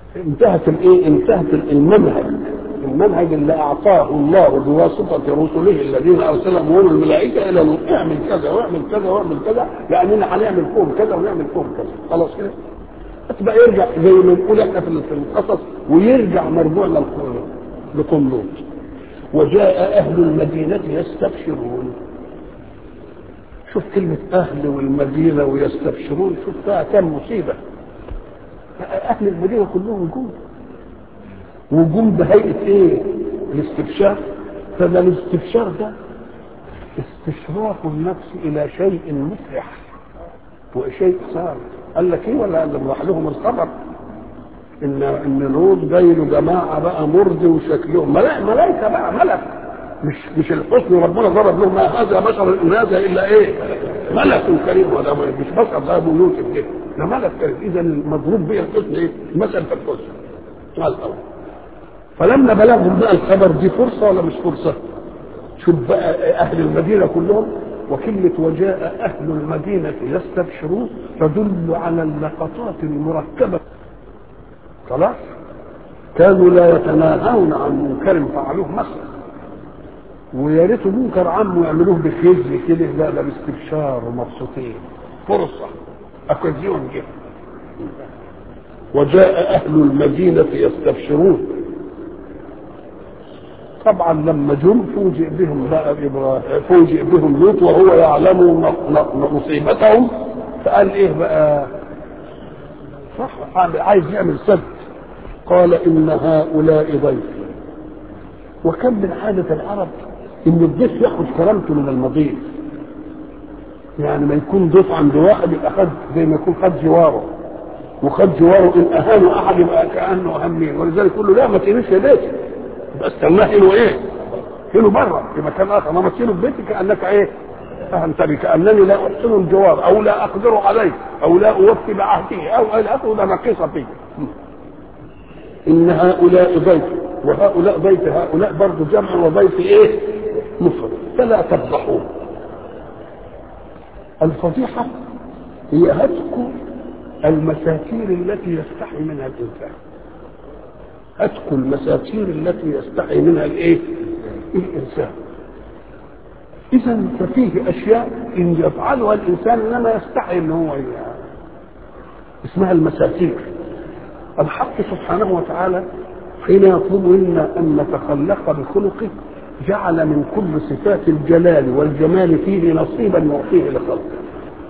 انتهت الايه انتهت المنهج المنهج اللي اعطاه الله بواسطه رسله الذين ارسلهم هم الملائكه الى أن اعمل كذا واعمل كذا واعمل كذا لاننا هنعمل فيهم كذا ونعمل فيهم كذا خلاص كده بقى يرجع زي ما نقول احنا في القصص ويرجع مرجوع لقوم لوط وجاء اهل المدينه يستبشرون شوف كلمة أهل والمدينة ويستبشرون شوف فيها كم مصيبة أهل المدينة كلهم جم وجم بهيئة إيه؟ الاستبشار فده الاستبشار ده استشراف النفس إلى شيء مفرح وشيء صار قال لك إيه ولا قال راح لهم الخبر إن إن لوط جاي له جماعة بقى مرضي وشكلهم ملائكة بقى ملك مش مش الحسن ربنا ضرب لهم ما هذا بشر ان هذا الا ايه ملك كريم ولا مش بشر ده ابو يوسف كده ده ملك كريم اذا المضروب به الحسن ايه المثل في الحسن قال الاول فلما بلغهم بقى الخبر دي فرصه ولا مش فرصه شوف بقى اهل المدينه كلهم وكلمة وجاء أهل المدينة يستبشرون تدل على اللقطات المركبة خلاص كانوا لا يتناهون عن منكر فعلوه مثلا ويا ريت منكر عمه يعملوه بخزي كده لا ده باستبشار ومبسوطين فرصه اكوزيون جه وجاء اهل المدينه يستبشرون طبعا لما جم فوجئ بهم بقى ابراهيم فوجئ بهم لوط وهو يعلم مصيبتهم فقال ايه بقى صح عايز يعمل سد قال ان هؤلاء ضيفي وكم من عاده العرب ان الضيف ياخد كرامته من المضيف يعني ما يكون ضيف عند واحد يبقى خد زي ما يكون خد جواره وخد جواره ان اهانه احد يبقى كانه اهمين ولذلك يقول له لا ما تهينش يا بيتي يبقى استناه هنا ايه؟ هنا بره في مكان اخر ما تشيله في بيتي كانك ايه؟ فهمت بي كانني لا احسن الجوار او لا اقدر عليه او لا اوفي بعهده او الى اخره ده نقيصه فيه ان هؤلاء ضيفي وهؤلاء ضيف هؤلاء برضه جمع وضيف ايه؟ مفرد فلا تفضحوه الفضيحة هي هتك المساتير التي يستحي منها الإنسان هتك المساتير التي يستحي منها الايه؟ الإنسان إذا ففيه أشياء إن يفعلها الإنسان إنما يستحي إن هو يعني اسمها المساتير الحق سبحانه وتعالى حين يطلب منا أن نتخلق بخلقه جعل من كل صفات الجلال والجمال فيه نصيبا يعطيه لخلقه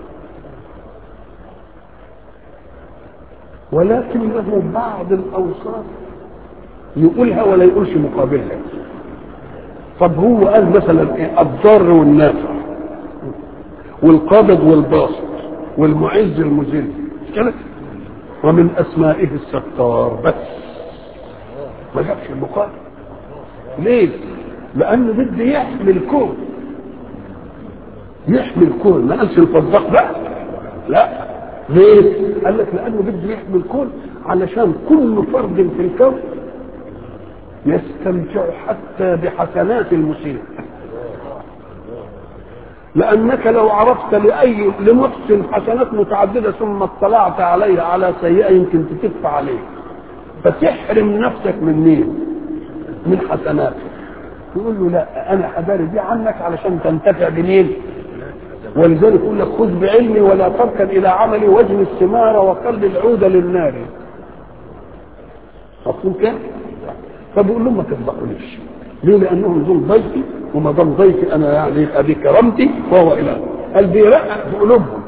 ولكن له بعض الاوصاف يقولها ولا يقولش مقابلها طب هو قال مثلا ايه الضار والنافع والقابض والباسط والمعز المذل كده ومن اسمائه الستار بس ما جابش المقابل ليه لانه بده يحمي الكون يحمي الكون ما قالش الفضاق بقى لا ليه؟ قال لك لانه بده يحمي الكون علشان كل فرد في الكون يستمتع حتى بحسنات المسيء لانك لو عرفت لاي لمحسن حسنات متعدده ثم اطلعت عليها على سيئه يمكن تكف عليه فتحرم نفسك من مين؟ من حسناته يقول له لا انا حذاري دي عنك علشان تنتفع بمين ولذلك يقول لك خذ بعلمي ولا تركن الى عملي واجني الثمار وقل العود للنار مفهوم كده فبيقول لهم ما تفضحونيش ليه لانهم دول ضيفي وما دام ضيفي انا يعني يبقى دي كرامتي وهو اله قال بيرقق في قلوبهم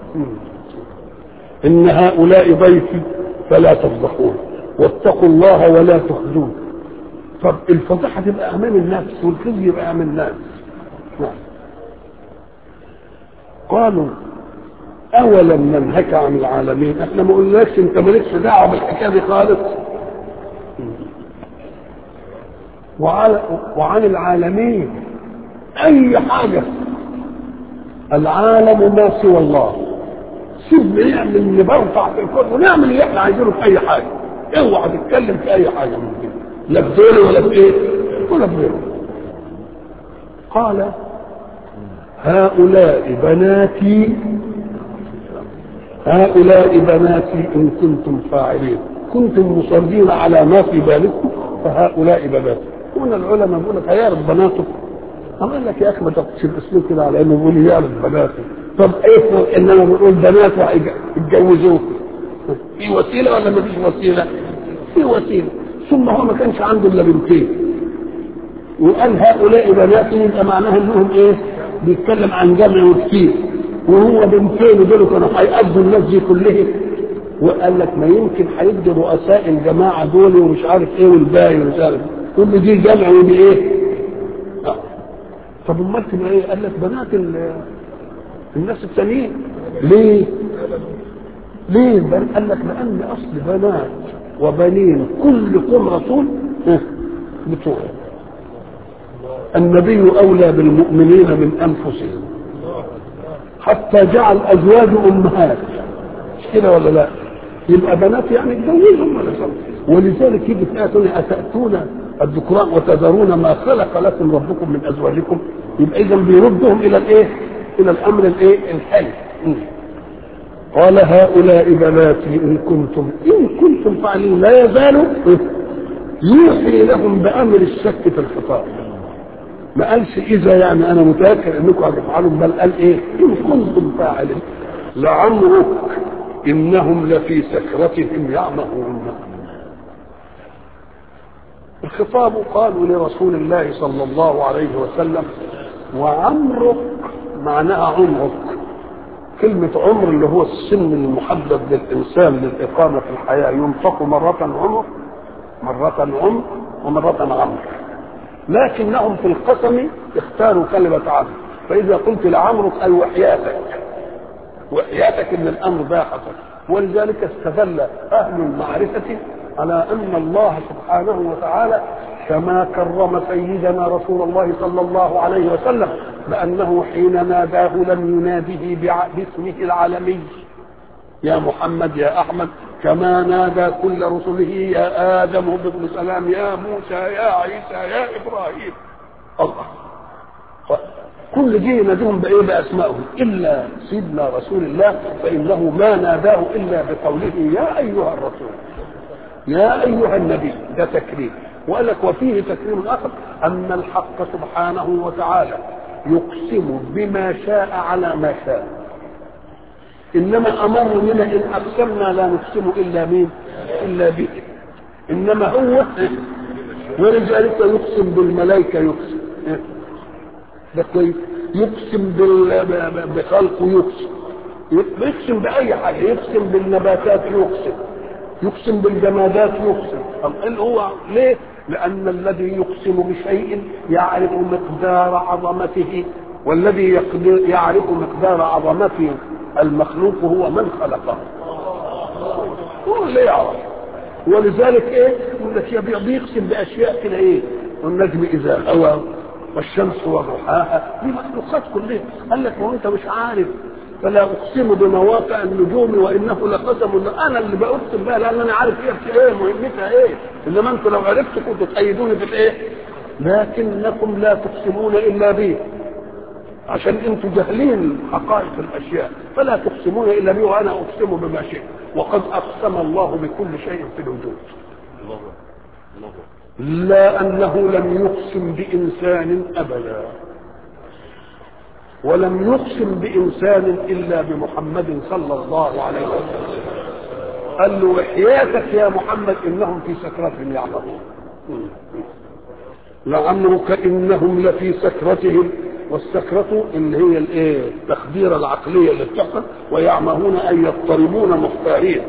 ان هؤلاء ضيفي فلا تفضحون واتقوا الله ولا تخزون طب الفضيحه تبقى امام النفس والخزي يبقى امام الناس نعم قالوا اولم ننهك عن العالمين احنا ما قلناكش انت مالكش دعوه بالحكايه دي خالص وعن, وعن العالمين اي حاجه العالم ما سوى الله سيبنا نعمل اللي برفع في الكون ونعمل اللي احنا عايزينه في اي حاجه اوعى تتكلم في اي حاجه من كده لا في دول ولا في ايه ولا في غيره قال هؤلاء بناتي هؤلاء بناتي ان كنتم فاعلين كنتم مصرين على ما في بالكم فهؤلاء بناتكم هنا العلماء بيقول لك هيعرف بناته أما قال لك يا اخي ما تاخدش الاسلوب كده على انه بيقول يعرف بناته طب ايه انما بنقول بناته اتجوزوه في وسيله ولا ما فيش وسيله؟ في وسيله ثم هو ما كانش عنده الا بنتين وقال هؤلاء بناتي يبقى معناها انهم ايه؟ بيتكلم عن جمع وكتير وهو بنتين دول كانوا هيقضوا الناس دي كلها وقال لك ما يمكن هيدي رؤساء الجماعه دول ومش عارف ايه والباقي ومش عارف كل دي جمع ودي ايه؟ آه. طب امال تبقى ايه؟ قال لك بنات الناس التانيين ليه؟ ليه؟ قال لك لان اصل بنات وبنين كل قوم رسول بتوع النبي اولى بالمؤمنين من انفسهم حتى جعل ازواج امهات مش كده ولا لا؟ يبقى بنات يعني اتجوزهم ولا ولذلك يجي في آية أتأتون الذكران وتذرون ما خلق لكم ربكم من أزواجكم يبقى إذا بيردهم إلى الإيه؟ إلى الأمر الإيه؟ الحي قال هؤلاء بناتي إن كنتم إن كنتم فاعلين لا يزالوا يوحي لهم بأمر الشك في الخطاب ما قالش إذا يعني أنا متأكد إنكم هتفعلوا بل قال إيه؟ إن كنتم فاعلين لعمرك إنهم لفي سكرتهم يعمهون الخطاب قالوا لرسول الله صلى الله عليه وسلم وعمرك معناها عمرك كلمة عمر اللي هو السن المحدد للإنسان للإقامة في الحياة ينطق مرة عمر مرة عمر ومرة عمر لكنهم في القسم اختاروا كلمة عمر فإذا قلت لعمرك أي وحياتك وحياتك إن الأمر ده حصل ولذلك استدل أهل المعرفة على أن الله سبحانه وتعالى كما كرم سيدنا رسول الله صلى الله عليه وسلم بأنه حين ناداه لم يناده باسمه العالمي يا محمد يا أحمد كما نادى كل رسله يا آدم بن سلام يا موسى يا عيسى يا إبراهيم الله كل دي يناديهم بايه باسمائهم الا سيدنا رسول الله فانه ما ناداه الا بقوله يا ايها الرسول يا ايها النبي ده تكريم وقال لك وفيه تكريم اخر ان الحق سبحانه وتعالى يقسم بما شاء على ما شاء انما امرنا ان اقسمنا لا نقسم الا مين الا به انما هو ولذلك يقسم بالملائكه يقسم ده كويس يقسم بخلقه يقسم يقسم باي حاجه يقسم بالنباتات يقسم يقسم بالجمادات يقسم طب هو ليه لان الذي يقسم بشيء يعرف مقدار عظمته والذي يقدر يعرف مقدار عظمته المخلوق هو من خلقه هو اللي يعرف ولذلك ايه يقول لك بيقسم باشياء كده ايه والنجم اذا هوى والشمس وضحاها دي مخلوقات كلها قال لك وانت مش عارف فلا اقسم بمواقع النجوم وانه لقسم انا اللي بقسم بها لان انا عارف هي ايه مهمتها ايه انما انتوا لو عرفتوا كنتوا تأيدوني في الايه لكنكم لا تقسمون الا بي عشان انتوا جاهلين حقائق الاشياء فلا تقسمون الا بي وانا اقسم بما شئت وقد اقسم الله بكل شيء في الوجود الله الله لا انه لم يقسم بانسان ابدا ولم يقسم بانسان الا بمحمد صلى الله عليه وسلم قال له وحياتك يا محمد انهم في سكرتهم يعلمون لعمرك انهم لفي سكرتهم والسكرة اللي هي الايه التخديرة العقلية اللي بتحصل ويعمهون ان يضطربون مختارين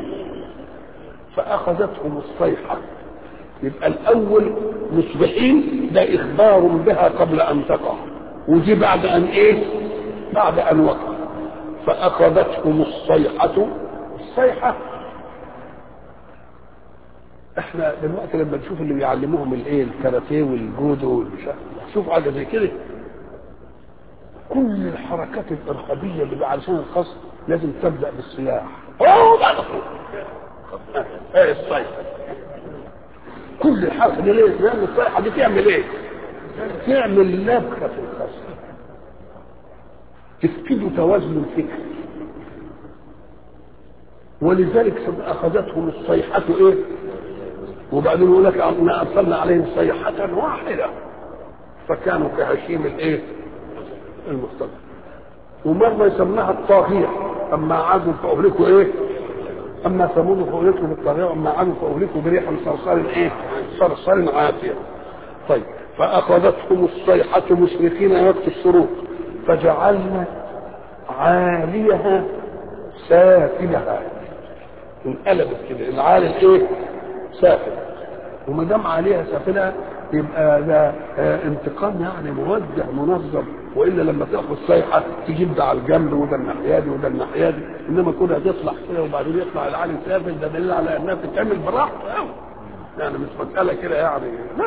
فاخذتهم الصيحة يبقى الاول مصبحين ده اخبار بها قبل ان تقع ودي بعد ان ايه بعد ان وقع فاخذتهم الصيحة الصيحة احنا دلوقتي لما نشوف اللي بيعلموهم الايه الكاراتيه والجودو والمش شوف حاجه زي كده كل الحركات الارهابيه اللي علشان الخصم لازم تبدا بالسلاح اوه بعد ايه الصيحه كل الحركه دي ليه؟ لان الصيحه دي تعمل ايه؟ تعمل لبكه في الخصم تفقد توازن الفكر ولذلك اخذتهم الصيحه ايه وبعدين يقول لك انا ارسلنا عليهم صيحه واحده فكانوا كهشيم الايه المصطفى ومرة يسماها الطاغية أما عادوا فأهلكوا إيه؟ أما ثمود فأهلكوا بالطاغية وأما عادوا فأهلكوا بريح صرصار إيه؟ صرصار عاتية. طيب فأخذتهم الصيحة مشركين وقت الشروق فجعلنا عاليها سافلها انقلبت كده العالي الايه؟ سافل وما دام عليها سافلها يبقى ده آه انتقام يعني موجه منظم والا لما تاخذ صيحه تجيب ده على الجنب وده الناحيه دي وده الناحيه دي انما كونها تطلع كده وبعدين يطلع العالي سافل ده دليل على انها بتتعمل براحته يعني مش مساله كده يعني لا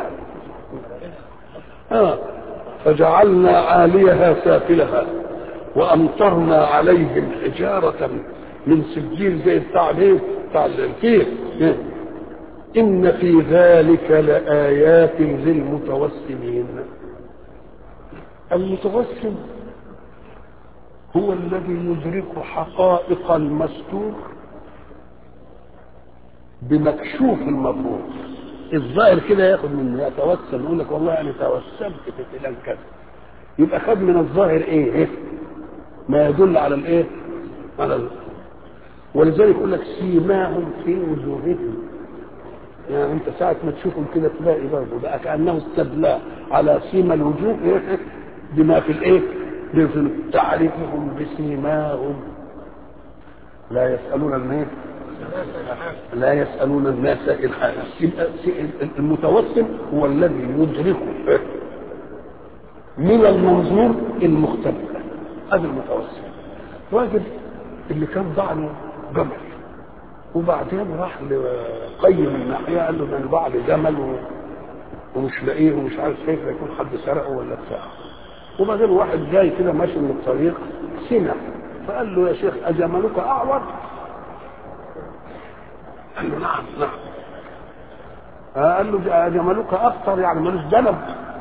آه. فجعلنا عاليها سافلها وامطرنا عليهم حجاره من سجيل زي بتاع الايه؟ بتاع الفيل إن في ذلك لآيات للمتوسمين المتوسم هو الذي يدرك حقائق المستور بمكشوف المفروض الظاهر كده ياخد منه يتوسم يقول لك والله انا توسمت في فلان كذا يبقى خد من الظاهر ايه, إيه؟ ما يدل على الايه على ال... ولذلك يقول لك سيماهم في وجوههم يعني انت ساعة ما تشوفهم كده تلاقي برضه بقى كأنه استدلاء على سيما الوجوه بما في الايه؟ تعرفهم بسيماهم لا يسألون الناس لا يسألون الناس إلحافا المتوسم هو الذي يدرك من المنظور المختلف هذا المتوسم راجل اللي كان ضعنه جمل وبعدين راح لقيم الناحيه قال له ده انا بعد جمل و... ومش لاقيه ومش عارف كيف يكون حد سرقه ولا بتاع وبعدين واحد جاي كده ماشي من الطريق سمع فقال له يا شيخ اجملك اعور قال له نعم نعم قال له اجملك افطر يعني ملوش ذنب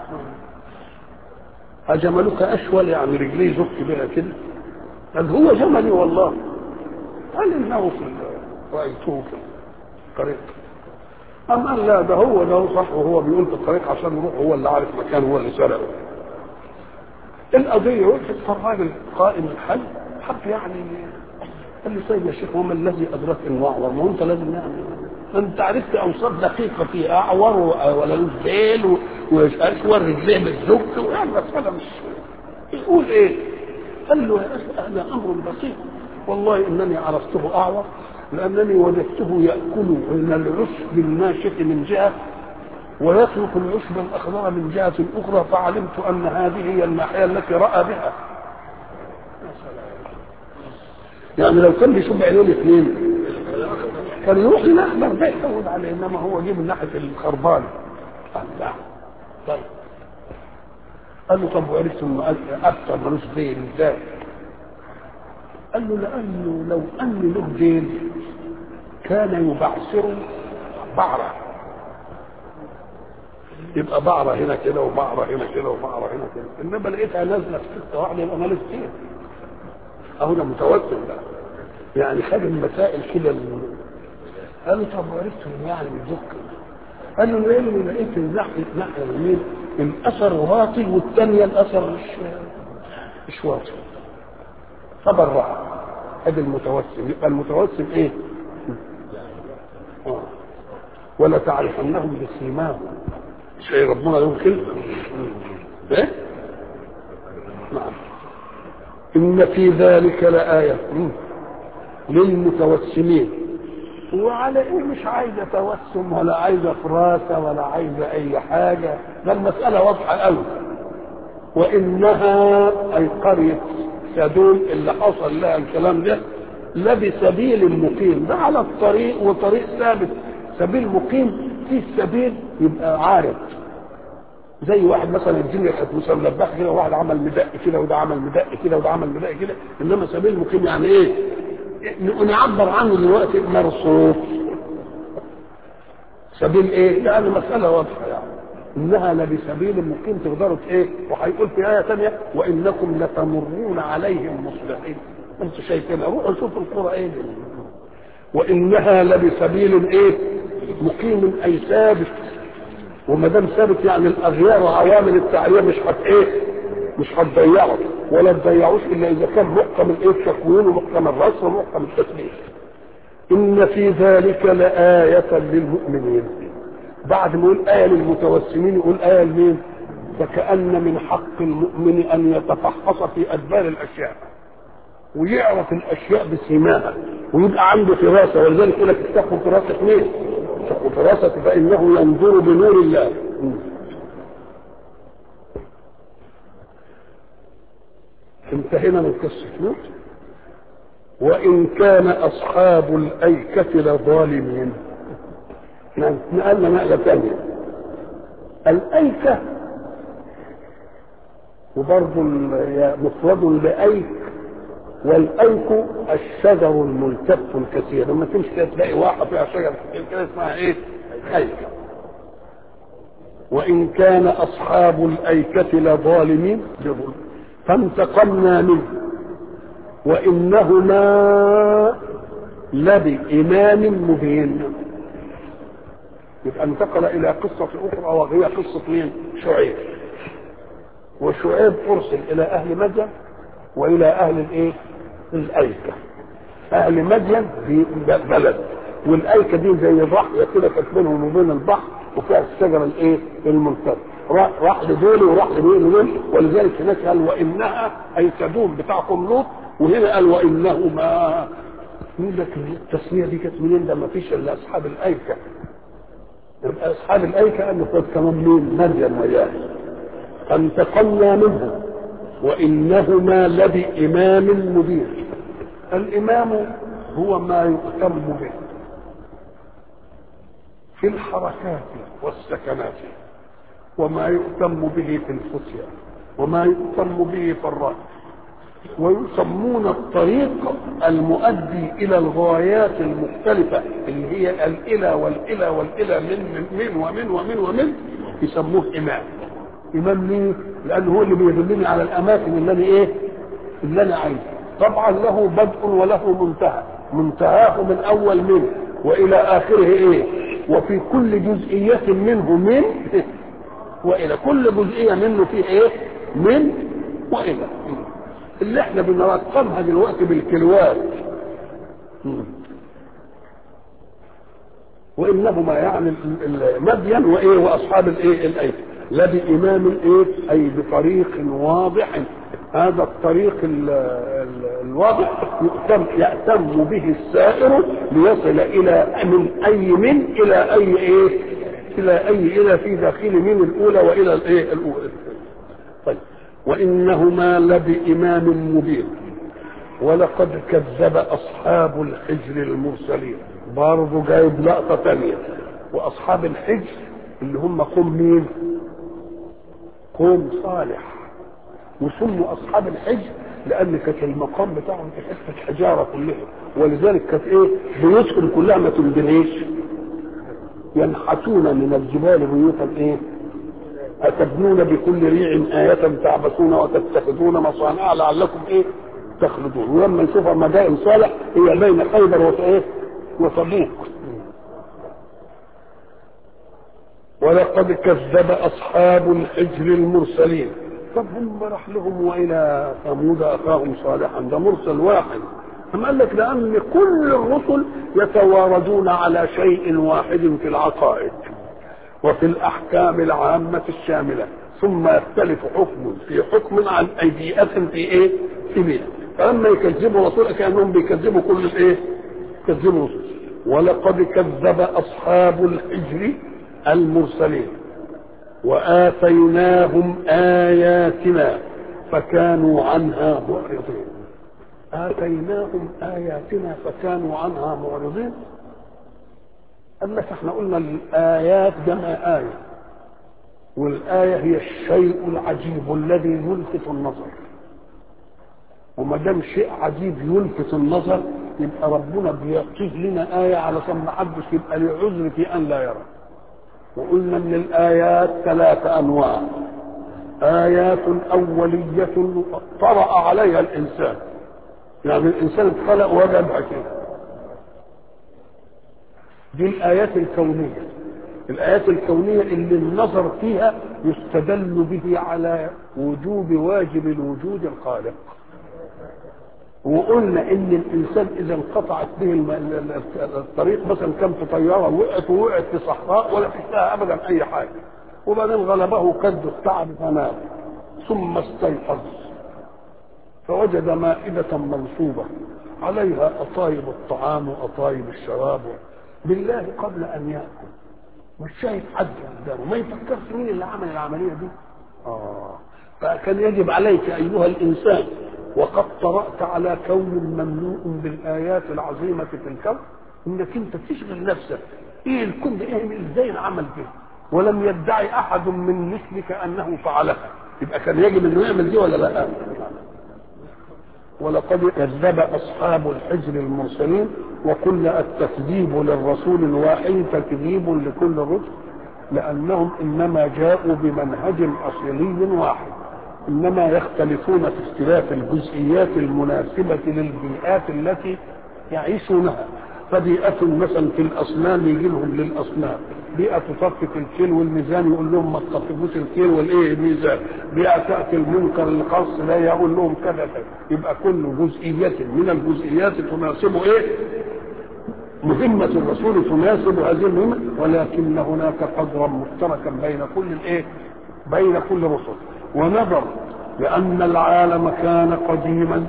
اجملك اشول يعني رجليه زك بها كده قال هو جملي والله قال انه في رايته في الطريق أم قال لا ده هو ده صح وهو بيقول في الطريق عشان يروح هو اللي عارف مكان هو اللي سرقه القضية وقفت فالراجل قائم الحل حب يعني قال لي طيب يا شيخ وما الذي أدرك إنه أعور؟ ما أنت لازم يعني أنت عرفت أوصاف دقيقة في أعور ولا له ذيل وأشور رجليه بالزك يعني مسألة مش يقول إيه؟ قال له يا أخي هذا أمر بسيط والله إنني عرفته أعور لأنني وجدته يأكل من العشب الناشف من جهة ويترك العشب الأخضر من جهة أخرى فعلمت أن هذه هي الناحية التي رأى بها يعني لو كان بيشوف عينين اثنين كان يروح للأخضر ده يحول عليه إنما هو جه من ناحية الخربان قال لا طيب قال له طب وعرفت انه اكثر ملوش دين ازاي؟ قال له لانه لو ان له دين كان يبعثر بعرة يبقى بعرة هنا كده وبعرة هنا كده وبعرة هنا كده انما لقيتها نازله في سكه واحده يبقى مالوش دين اهو ده متوسم بقى يعني خد المسائل كده قال له طب وعرفت انه يعني بيزك قال له ليه لقيت الناحيه الناحيه اليمين الاثر واطي والثانيه الاثر مش مش واطي فبرع ادي المتوسم يبقى المتوسم ايه آه. ولا تعرفنهم بسيماهم شيء ربنا يوم كده ايه نعم ان في ذلك لآية للمتوسمين وعلى ايه مش عايزه توسم ولا عايزه فراسه ولا عايزه اي حاجه ده المساله واضحه قوي وانها اي قريه سدوم اللي حصل لها الكلام ده لبسبيل مقيم ده على الطريق وطريق ثابت سبيل مقيم في السبيل يبقى عارض زي واحد مثلا الدنيا كانت مسلبخه كده وواحد عمل مدق كده وده عمل مدق كده وده عمل مدق كده انما سبيل مقيم يعني ايه؟ نعبر عنه دلوقتي مرصوص سبيل ايه؟ يعني مسألة واضحة يعني انها لبسبيل مقيم تقدروا ايه؟ وهيقول في آية ثانية وإنكم لتمرون عليهم مصبحين انتوا شايفين روحوا شوفوا القرى ايه دي. وانها لبسبيل ايه مقيم اي ثابت وما دام ثابت يعني الاغيار وعوامل التعريه مش هت ايه مش هتضيعه ولا تضيعوش الا اذا كان محكم الايه التكوين ومحكم الرسم ومحكم التسليم ان في ذلك لآية للمؤمنين بعد ما يقول آية للمتوسمين يقول آية لمين؟ فكأن من حق المؤمن أن يتفحص في أدبار الأشياء ويعرف الأشياء بسماها ويبقى عنده فراسة ولذلك يقول لك اتقوا فراسة مين؟ اتقوا فراسة فإنه ينظر بنور الله انتهينا من قصة لوط وإن كان أصحاب الأيكة لظالمين نقلنا نقلة ثانية الأيكة وبرضه مفرد لأيك والأيك الشجر الملتف الكثير لما تمشي كده تلاقي واحة فيها شجر كتير كده اسمها إيه؟ أيكة وإن كان أصحاب الأيكة لظالمين فانتقمنا منه وإنهما لبإمام مبين يبقى انتقل إلى قصة أخرى وهي قصة مين؟ شعيب وشعيب أرسل إلى أهل مدين وإلى أهل الإيه؟ الأيكة أهل مدين في بلد والأيكة دي زي ضحية كده كانت بينهم وبين البحر وفيها الشجرة الإيه؟ الممتدة راح لدول وراح لدول ودول ولذلك هناك قال وإنها أي سدوم بتاعكم لوط وهنا قال وإنهما يقول لك التسمية دي كانت منين ده ما فيش إلا أصحاب الأيكة يبقى أصحاب الأيكة أن قد كمان مين مريم وياه فانتقمنا منه وإنهما لبإمام مبين الإمام هو ما يؤتم به في الحركات والسكنات وما يؤتم به في الفتيا وما يؤتم به في الرأي ويسمون الطريق المؤدي الى الغايات المختلفه اللي هي الالى والالى والالى من من, من ومن ومن ومن يسموه امام امام ليه؟ لانه هو اللي بيدلني على الاماكن اللي انا ايه؟ اللي انا عايزها طبعا له بدء وله منتهى منتهاه من اول منه والى اخره ايه؟ وفي كل جزئيه منه من والى كل جزئيه منه فيه ايه؟ من والى اللي احنا بنرقمها دلوقتي بالكيلوات وانهما يعني مدين وايه واصحاب الايه الايكه لا بامام ايه اي بطريق واضح هذا الطريق ال ال الواضح يؤتم يأتم به السائر ليصل الى من اي من الى اي ايه الى اي الى في داخل من الاولى والى الايه الاولى طيب وإنهما لبإمام مبين ولقد كذب أصحاب الحجر المرسلين برضه جايب لقطة تانية وأصحاب الحجر اللي هم قوم مين؟ قوم صالح وسموا أصحاب الحجر لأن كانت المقام بتاعهم في حتة حجارة كلها ولذلك كانت إيه؟ بيوتهم كلها ما تنبنيش ينحتون من الجبال بيوتا إيه؟ أتبنون بكل ريع آية تعبثون وتتخذون مصانع لعلكم إيه تخلدون ولما نشوفها مدائن صالح هي بين خيبر وإيه وتبوك ولقد كذب أصحاب الحجر المرسلين طب هم راح لهم وإلى ثمود أخاهم صالحا ده مرسل واحد أم قال لك لأن كل الرسل يتواردون على شيء واحد في العقائد وفي الأحكام العامة الشاملة ثم يختلف حكم في حكم عن أي بيئة في إيه؟ في بيئة فلما يكذبوا رسول كأنهم بيكذبوا كل الإيه؟ يكذبوا رسول ولقد كذب أصحاب الحجر المرسلين وآتيناهم آياتنا فكانوا عنها معرضين آتيناهم آياتنا فكانوا عنها معرضين قال لك احنا قلنا الآيات جمع آية والآية هي الشيء العجيب الذي يلفت النظر وما دام شيء عجيب يلفت النظر يبقى ربنا بيعطيه لنا آية علشان ما حدش يبقى له عذر في أن لا يرى وقلنا ان الآيات ثلاثة أنواع آيات أولية طرأ عليها الإنسان يعني الإنسان اتخلق وجدها كده دي الآيات الكونية الآيات الكونية اللي النظر فيها يستدل به على وجوب واجب الوجود الخالق وقلنا ان الانسان اذا انقطعت به الطريق مثلا كان في طياره وقعت ووقعت في صحراء ولا تحتها ابدا اي حاجه وبعدين غلبه كد التعب فنام ثم استيقظ فوجد مائدة منصوبة عليها أطايب الطعام وأطايب الشراب بالله قبل أن يأكل مش شايف حد قدامه ما يفكرش مين اللي عمل العملية دي آه فكان يجب عليك أيها الإنسان وقد طرأت على كون مملوء بالآيات العظيمة في الكون إنك أنت تشغل نفسك إيه الكون ده إيه إزاي العمل كده ولم يدعي أحد من مثلك أنه فعلها يبقى كان يجب أنه يعمل دي ولا لا ولقد كذب أصحاب الحجر المرسلين وقلنا التكذيب للرسول الواحد تكذيب لكل الرسل لأنهم إنما جاءوا بمنهج أصيلي واحد إنما يختلفون في اختلاف الجزئيات المناسبة للبيئات التي يعيشونها فبيئة مثلا في الأصنام يجي لهم للأصنام بيئة تصفق الكيل والميزان يقول لهم ما تصفقوش الكيل والإيه الميزان بيئة تأتي المنكر القص لا يقول لهم كذا كذا يبقى كل جزئية من الجزئيات تناسب إيه مهمة الرسول تناسب هذه المهمة ولكن هناك قدرا مشتركا بين كل الإيه بين كل رسل ونظر لأن العالم كان قديما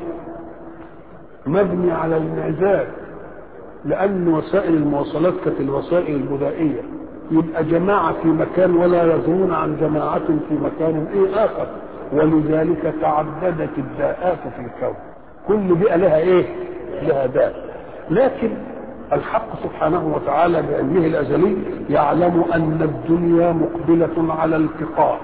مبني على الانعزال لأن وسائل المواصلات كانت الوسائل البدائية يبقى جماعة في مكان ولا يظنون عن جماعة في مكان إيه آخر ولذلك تعددت الداءات في الكون كل بيئة لها إيه؟ لها داء لكن الحق سبحانه وتعالى بعلمه الأزلي يعلم أن الدنيا مقبلة على التقاء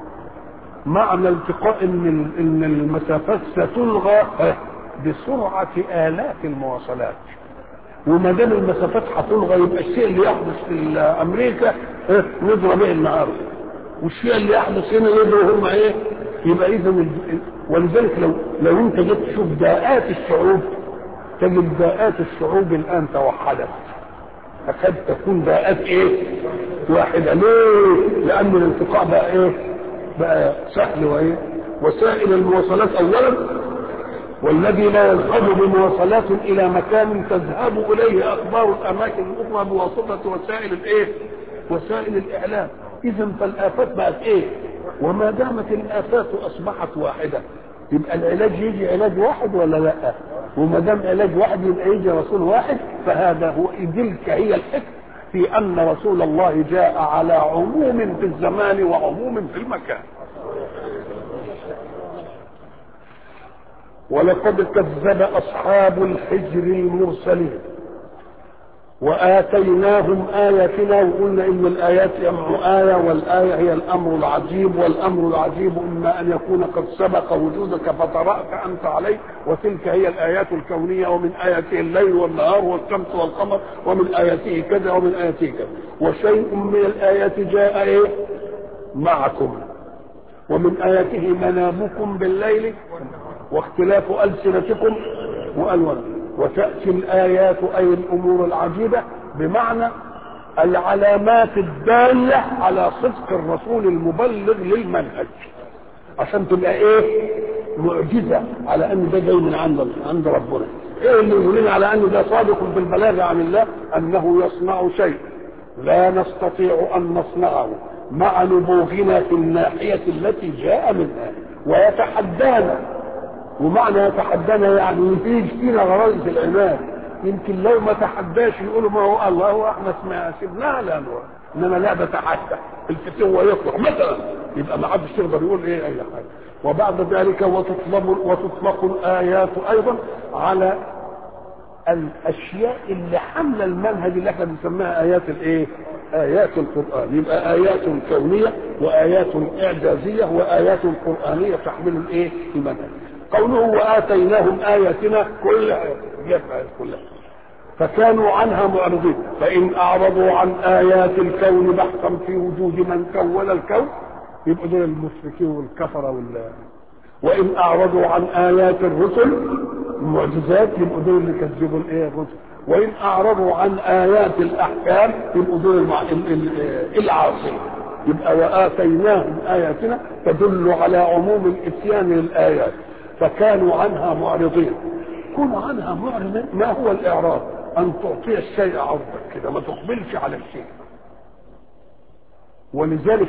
معنى التقاء ان ان المسافات ستلغى بسرعه الاف المواصلات وما دام المسافات هتلغى يبقى الشيء اللي يحدث في امريكا نضرب به النهارده والشيء اللي يحدث هنا يضرب هم ايه يبقى اذا ولذلك لو لو انت جيت تشوف داءات الشعوب تجد داءات الشعوب الان توحدت تكاد تكون داءات ايه واحده ليه لان الالتقاء بقى ايه بقى سهل وايه وسائل المواصلات اولا والذي لا يذهب بمواصلات الى مكان تذهب اليه اخبار الاماكن الاخرى بواسطه وسائل الايه وسائل الاعلام اذا فالافات بقت ايه وما دامت الافات اصبحت واحده يبقى العلاج يجي علاج واحد ولا لا وما دام علاج واحد يبقى يجي رسول واحد فهذا هو تلك هي الحكمه في ان رسول الله جاء على عموم في الزمان وعموم في المكان ولقد كذب اصحاب الحجر المرسلين واتيناهم اياتنا وقلنا ان الايات جمع ايه والايه هي الامر العجيب والامر العجيب اما ان يكون قد سبق وجودك فطرات انت عليه وتلك هي الايات الكونيه ومن اياته الليل والنهار والشمس والقمر ومن اياته كذا ومن اياته كذا وشيء من الايات جاء ايه معكم ومن اياته منامكم بالليل واختلاف السنتكم والوانكم وتأتي الآيات أي الأمور العجيبة بمعنى العلامات الدالة على صدق الرسول المبلغ للمنهج عشان تبقى ايه معجزة على ان ده جاي من عند عند ربنا ايه اللي يقول على ان ده صادق بالبلاغ عن الله انه يصنع شيء لا نستطيع ان نصنعه مع نبوغنا في الناحية التي جاء منها ويتحدانا ومعنى يتحدانا يعني يفيد فينا غرائز الايمان يمكن لو ما تحداش يقولوا ما هو الله هو احنا اسمها سيبناها لا انما لا بتحدى الفتوه يطلق مثلا يبقى ما حدش يقدر يقول ايه اي حاجه وبعد ذلك وتطلب وتطلق الايات ايضا على الاشياء اللي حمل المنهج اللي احنا بنسميها ايات الايه؟ ايات القران يبقى ايات كونيه وايات اعجازيه وايات قرانيه تحمل الايه؟ المنهج قوله واتيناهم اياتنا كلها آيات كلها فكانوا عنها معرضين فان اعرضوا عن ايات الكون بحثا في وجود من كون الكون يبقوا دول المشركين والكفره وال وان اعرضوا عن ايات الرسل المعجزات يبقوا دول اللي كذبوا الايه الرسل وان اعرضوا عن ايات الاحكام يبقوا دول المع... ال- ال- العاصين يبقى واتيناهم اياتنا تدل على عموم الاتيان للايات فكانوا عنها معرضين كن عنها معرضين ما هو الاعراض ان تعطي الشيء عرضك كده ما تقبلش على الشيء ولذلك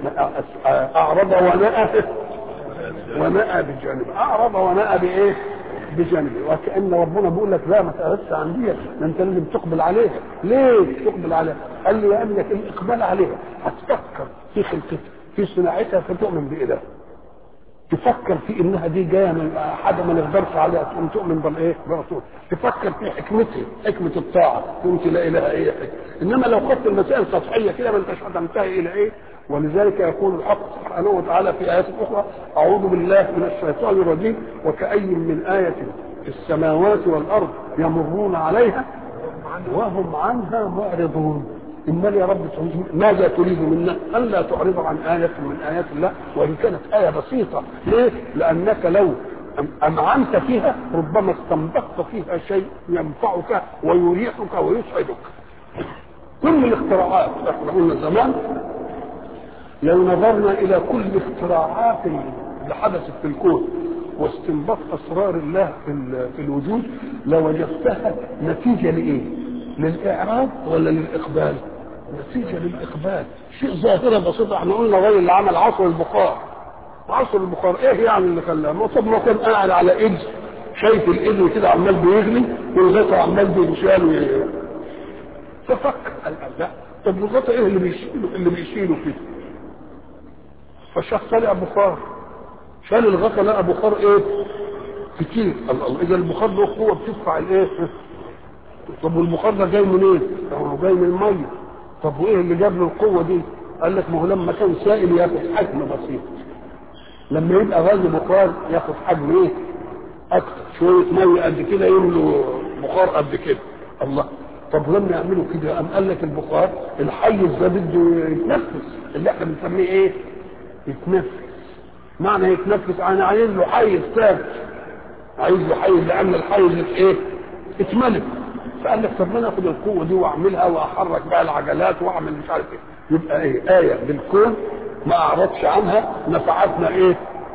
اعرض ونأى ونأى بجانب اعرض ونأى بايه بجانبه وكأن ربنا بيقول لك لا ما تقربش عن دي ده انت لازم تقبل عليها ليه تقبل عليها قال لي لانك الاقبال عليها هتفكر في خلقتها في صناعتها فتؤمن بإله تفكر في انها دي جايه من حاجه ما نقدرش عليها تقوم تؤمن بالايه؟ برسول تفكر في حكمتها حكمه الطاعه تقوم تلاقي لها ايه حكمه انما لو خدت المسائل سطحيه كده ما انتش هتنتهي الى ايه؟ ولذلك يقول الحق سبحانه وتعالى في ايات اخرى اعوذ بالله من الشيطان الرجيم وكأي من آية في السماوات والارض يمرون عليها وهم عنها معرضون امال يا رب تريد ماذا تريد منا الا تعرض عن ايه من ايات الله وان كانت ايه بسيطه ليه لانك لو امعنت فيها ربما استنبطت فيها شيء ينفعك ويريحك ويسعدك كل الاختراعات احنا قلنا زمان لو نظرنا الى كل اختراعات اللي حدثت في الكون واستنباط اسرار الله في, في الوجود لوجدتها نتيجه لايه؟ للاعراض ولا للاقبال؟ نتيجه للاقبال شيء ظاهره بسيطه احنا قلنا الراجل اللي عمل عصر البخار عصر البخار ايه يعني اللي خلاه؟ ما طب ما كان قاعد على ايد شايف الايد كده عمال بيغلي والغطا عمال بيشال ففكر قال لا طب الغطا ايه اللي بيشيله اللي بيشيله كده؟ فالشخص طلع بخار شال الغطا لقى بخار ايه؟ كتير الله اذا البخار له قوه بتدفع الايه؟ طب والبخار ده جاي منين؟ إيه؟ هو جاي من الميه طب وايه اللي جاب له القوه دي؟ قال لك ما هو لما كان سائل ياخد حجم بسيط لما يبقى غاز بخار ياخد حجم ايه؟ اكتر شويه ميه قد كده يملوا بخار قد كده الله طب لما يعملوا كده قام قال لك البخار الحيز ده بده يتنفس اللي احنا بنسميه ايه؟ يتنفس معنى يتنفس انا عايز له حيز ثابت عايز له حيز لان الحيز ايه؟ اتملك فقال لك طب ما انا اخد القوه دي واعملها واحرك بقى العجلات واعمل مش عارف ايه يبقى ايه ايه بالكون ما اعرضش عنها نفعتنا ايه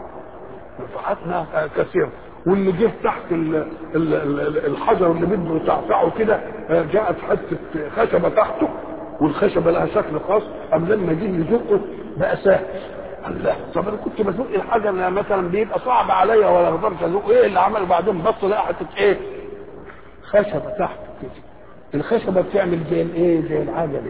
نفعتنا كثيرا واللي جه تحت ال ال ال الحجر اللي بده يتعفعه كده جاءت حته خشبه تحته والخشبه لها شكل خاص ام لما جه يزقه بقى سهل الله طب انا كنت بزق الحجر مثلا بيبقى صعب عليا ولا اقدرش ازقه ايه اللي عمله بعدين بص لقى حته ايه خشبه تحت كده الخشبه بتعمل زي الايه زي العجله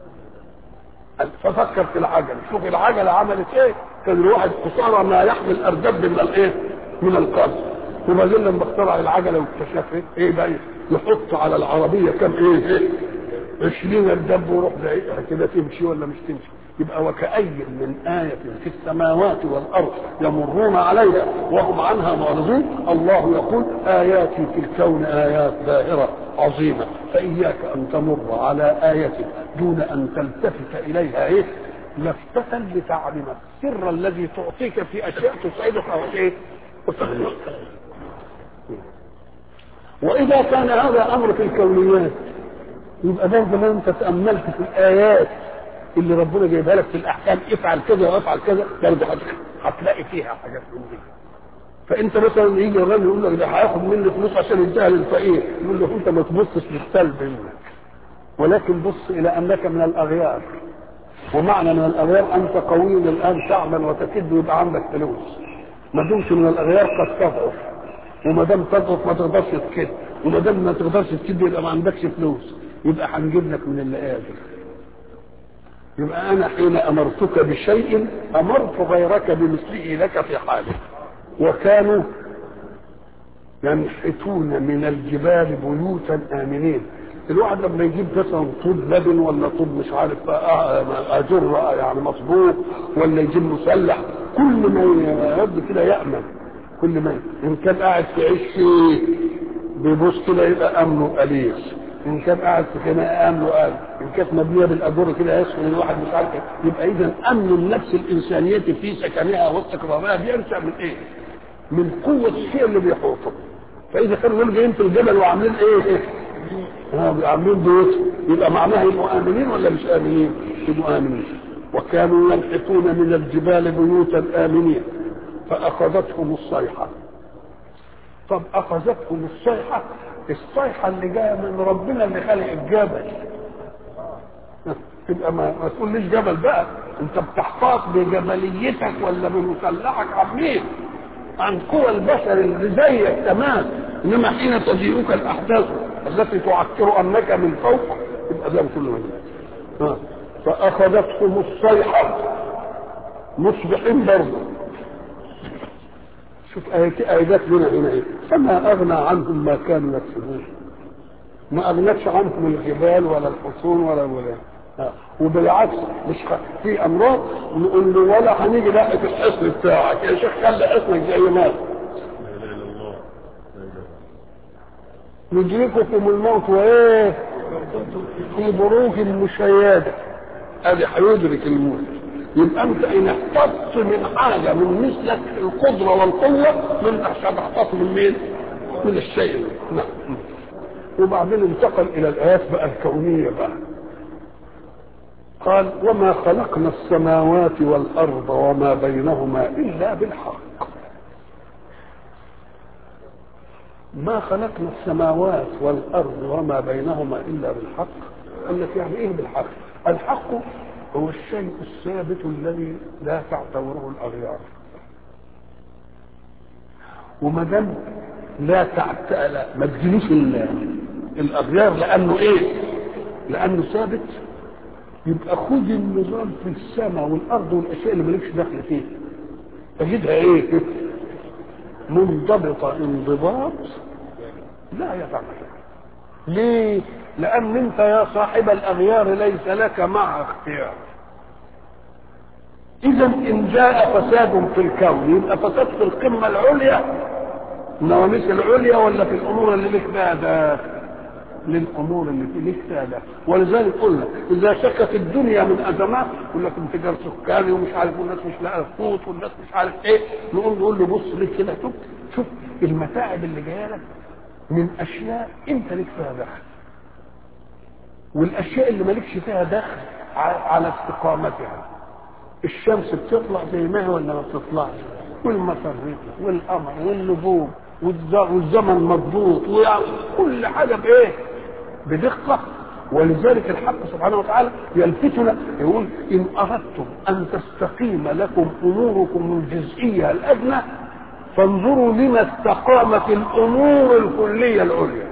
ففكر في العجله شوف العجله عملت ايه كان الواحد قصارى ما يحمل اردب من الايه من القرض وبعدين لما اخترع العجله واكتشف ايه, إيه بقى يحط على العربيه كم ايه, إيه 20 الدب وروح زيها كده تمشي ولا مش تمشي يبقى وكأي من آية في السماوات والأرض يمرون عليها وهم عنها معرضون الله يقول آياتي في الكون آيات باهرة عظيمة فإياك أن تمر على آية دون أن تلتفت إليها إيه لفتة لتعلم السر الذي تعطيك في أشياء تسعدك أو إيه وتغنيك وإذا كان هذا أمر في الكونيات يبقى برضه ما أنت تأملت في الآيات اللي ربنا جايبها لك في الاحكام افعل كذا وافعل كذا برضه هتلاقي فيها حاجات من دي فانت مثلا يجي الراجل يقول لك ده هياخد مني فلوس عشان يديها للفقير يقول له انت ما تبصش للسلب منك ولكن بص الى انك من الاغيار ومعنى من الاغيار انت قوي الان تعمل وتكد ويبقى عندك فلوس ما دمت من الاغيار قد تضعف وما دام تضعف ما تقدرش تكد وما دام ما تقدرش تكد يبقى ما عندكش فلوس يبقى هنجيب لك من اللي قادر يبقى انا حين امرتك بشيء امرت غيرك بمثله لك في حاله وكانوا ينحتون من الجبال بيوتا امنين الواحد لما يجيب مثلا طوب لبن ولا طوب مش عارف اجر يعني مصبوغ ولا يجيب مسلح كل ما يرد كده يامن كل ما ان كان قاعد في عش بيبص كده يبقى امنه قليل ان كان قاعد في خناقه امنه قال ان كانت مبنيه بالاجور كده يسكن الواحد مش عارف يبقى اذا امن النفس الانسانيه في سكنها واستقرارها بيرجع من ايه؟ من قوه الشيء اللي بيحوطه فاذا كانوا دول جايين في الجبل وعاملين ايه؟ ها عاملين بيوتهم يبقى معناها يبقوا امنين ولا مش امنين؟ يبقوا امنين وكانوا ينحتون من الجبال بيوتا امنين فاخذتهم الصيحه طب اخذتهم الصيحه الصيحه اللي جايه من ربنا اللي خلق الجبل تبقى ما, ما تقوليش جبل بقى انت بتحتاط بجبليتك ولا بمسلحك عن مين؟ عن قوى البشر اللي زيك تمام انما حين تجيئك الاحداث التي تعكر انك من فوق يبقى ده كل مجال فاخذتهم الصيحه مصبحين برضه شوف ايات لنا هنا ايه فما اغنى عنهم ما كانوا يكسبون ما اغنتش عنهم الجبال ولا الحصون ولا ولا وبالعكس مش خ... في امراض نقول له ولا هنيجي ناحيه الحصن بتاعك يا شيخ خلي حصنك زي ما يدرككم الموت وايه في بروج مشيده ادي هيدرك الموت يبقى انت ان احتطت من حاجه من مثلك القدره والقوه من عشان احتطت من مين؟ من الشيء نعم وبعدين انتقل الى الايات بقى الكونيه بقى قال وما خلقنا السماوات والارض وما بينهما الا بالحق ما خلقنا السماوات والارض وما بينهما الا بالحق قال لك يعني ايه بالحق الحق هو الشيء الثابت الذي لا تعتبره الاغيار وما دام لا تعت... لا ما تجيليش الاغيار لانه ايه لانه ثابت يبقى خد النظام في السماء والارض والاشياء اللي مالكش دخل فيها تجدها ايه منضبطه انضباط لا يتغير ليه لان انت يا صاحب الاغيار ليس لك مع اختيار اذا ان جاء فساد في الكون يبقى فساد في القمه العليا النواميس العليا ولا في الامور اللي لك بها ده للامور اللي في لك ده ولذلك قلنا اذا شكت الدنيا من ازمات يقول لك انفجار سكاني ومش عارف والناس مش لاقيه قوت والناس مش عارف ايه نقول نقول له بص لك كده شوف شوف المتاعب اللي جايه لك من اشياء انت لك فيها دخل والاشياء اللي مالكش فيها دخل على استقامتها الشمس بتطلع زي ما هي ولا ما بتطلعش والمطر بيطلع والقمر والنجوم والزمن مضبوط وكل حاجه بايه؟ بدقه ولذلك الحق سبحانه وتعالى يلفتنا يقول ان اردتم ان تستقيم لكم اموركم الجزئيه الادنى فانظروا لما استقامت الامور الكليه العليا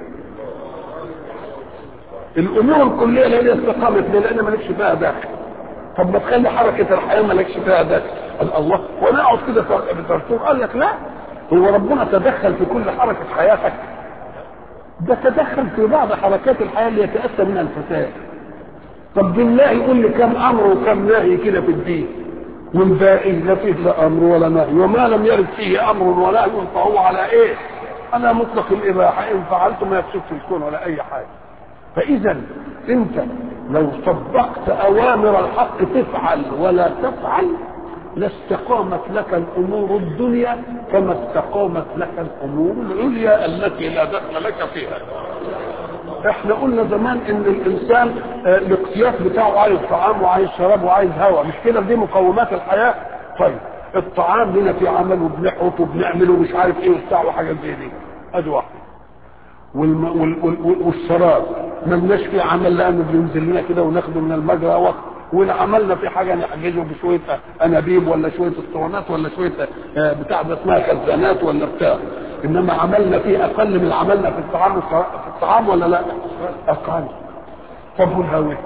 الامور الكليه اللي هي استقامت ليه؟ لان مالكش فيها داخل طب ما تخلي حركه الحياه مالكش فيها داخل قال الله وانا اقعد كده بترتور قال لك لا هو ربنا تدخل في كل حركه حياتك ده تدخل في بعض حركات الحياه اللي يتاتى منها الفساد طب بالله يقول لي كم امر وكم نهي كده في الدين والباقي لا فيه لا امر ولا نهي وما لم يرد فيه امر ولا نهي فهو على ايه؟ على مطلق الاباحه ان فعلت ما يفسدش الكون ولا اي حاجه فاذا انت لو طبقت اوامر الحق تفعل ولا تفعل لاستقامت لك الامور الدنيا كما استقامت لك الامور العليا التي لا دخل لك فيها احنا قلنا زمان ان الانسان الاقتياس بتاعه عايز طعام وعايز شراب وعايز هواء مش كده دي مقومات الحياه طيب الطعام لنا في عمل وبنحرط وبنعمل ومش عارف ايه وبتاع وحاجات زي دي ادي واحده والم... وال... وال... والشراب ملناش فيه عمل لانه بينزل لنا كده وناخده من المجرى وقت وان عملنا في حاجه نحجزه بشويه انابيب ولا شويه اسطوانات ولا شويه بتاع ده اسمها خزانات ولا بتاع انما عملنا فيه اقل من عملنا في الطعام في الطعام ولا لا؟ اقل طب والهواء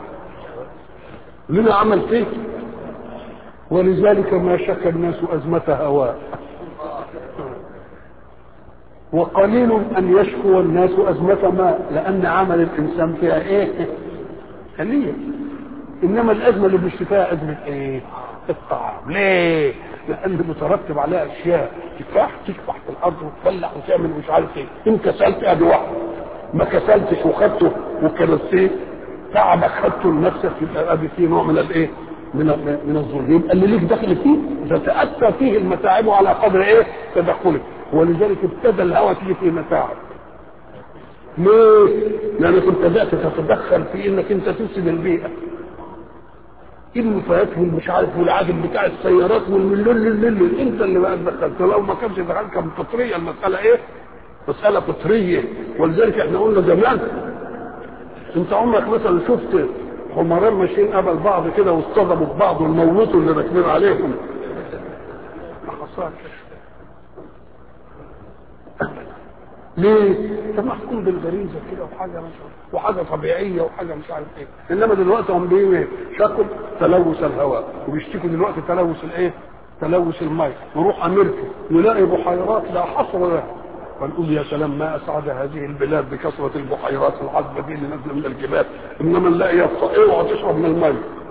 لنا عمل فيه ولذلك ما شك الناس ازمه هواء وقليل ان يشكو الناس ازمه ماء لان عمل الانسان فيها ايه؟ قليل انما الازمه اللي بنشتكيها ازمه ايه؟ الطعام ليه؟ لان مترتب عليها اشياء كفاح تكفح في الارض وتفلح وتعمل مش عارف ايه ان كسلت ادي واحده ما كسلتش وخدته وكرستيه تعبك خدته لنفسك يبقى ادي فيه نوع من الايه؟ من من الظلم يبقى اللي ليك دخل فيه تتاتى فيه المتاعب على قدر ايه؟ تدخلك ولذلك ابتدى الهوى تيجي فيه متاعب ليه؟ لانك انت بدات تتدخل في انك انت تفسد البيئه النفايات والمش عارف والعادم بتاع السيارات واللل انت اللي بقى دخلت لو ما كانش دخلت كان فطريه المساله ايه؟ مساله فطريه ولذلك احنا قلنا زمان انت عمرك مثلا شفت حمارين ماشيين قبل بعض كده واصطدموا ببعض وموتوا اللي راكبين عليهم ما حصلش ليه؟ انت محكوم بالغريزه كده وحاجه مثلا وحاجه طبيعيه وحاجه مش عارف ايه انما دلوقتي هم بيه شكوا تلوث الهواء وبيشتكوا دلوقتي تلوث الايه؟ تلوث الماء يروح امريكا يلاقي بحيرات لا حصر لها فنقول يا سلام ما اسعد هذه البلاد بكثره البحيرات العذبه دي اللي نازله من الجبال انما نلاقي اوعى تشرب من الماء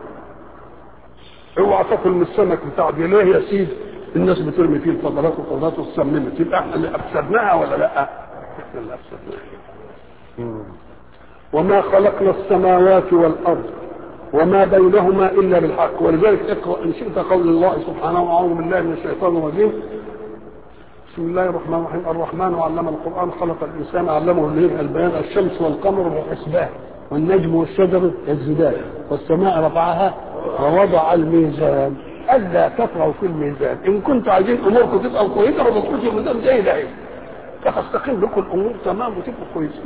اوعى تاكل من السمك بتاع دي ليه يا سيدي الناس بترمي فيه الفضلات والفضلات وتسممت يبقى احنا اللي افسدناها ولا لا؟ احنا اللي افسدناها وما خلقنا السماوات والارض وما بينهما الا بالحق ولذلك اقرا ان شئت قول الله سبحانه واعوذ بالله من الشيطان الرجيم بسم الله الرحمن الرحيم الرحمن علم القرآن خلق الإنسان علمه الليل البيان الشمس والقمر والحسبان والنجم والشجر يسجدان والسماء رفعها ووضع الميزان ألا تطغوا في الميزان إن كنتم عايزين أموركم تبقى كويسة ما تدخلوش الميزان زي ده فتستقيم لكم الأمور تمام وتبقوا كويسين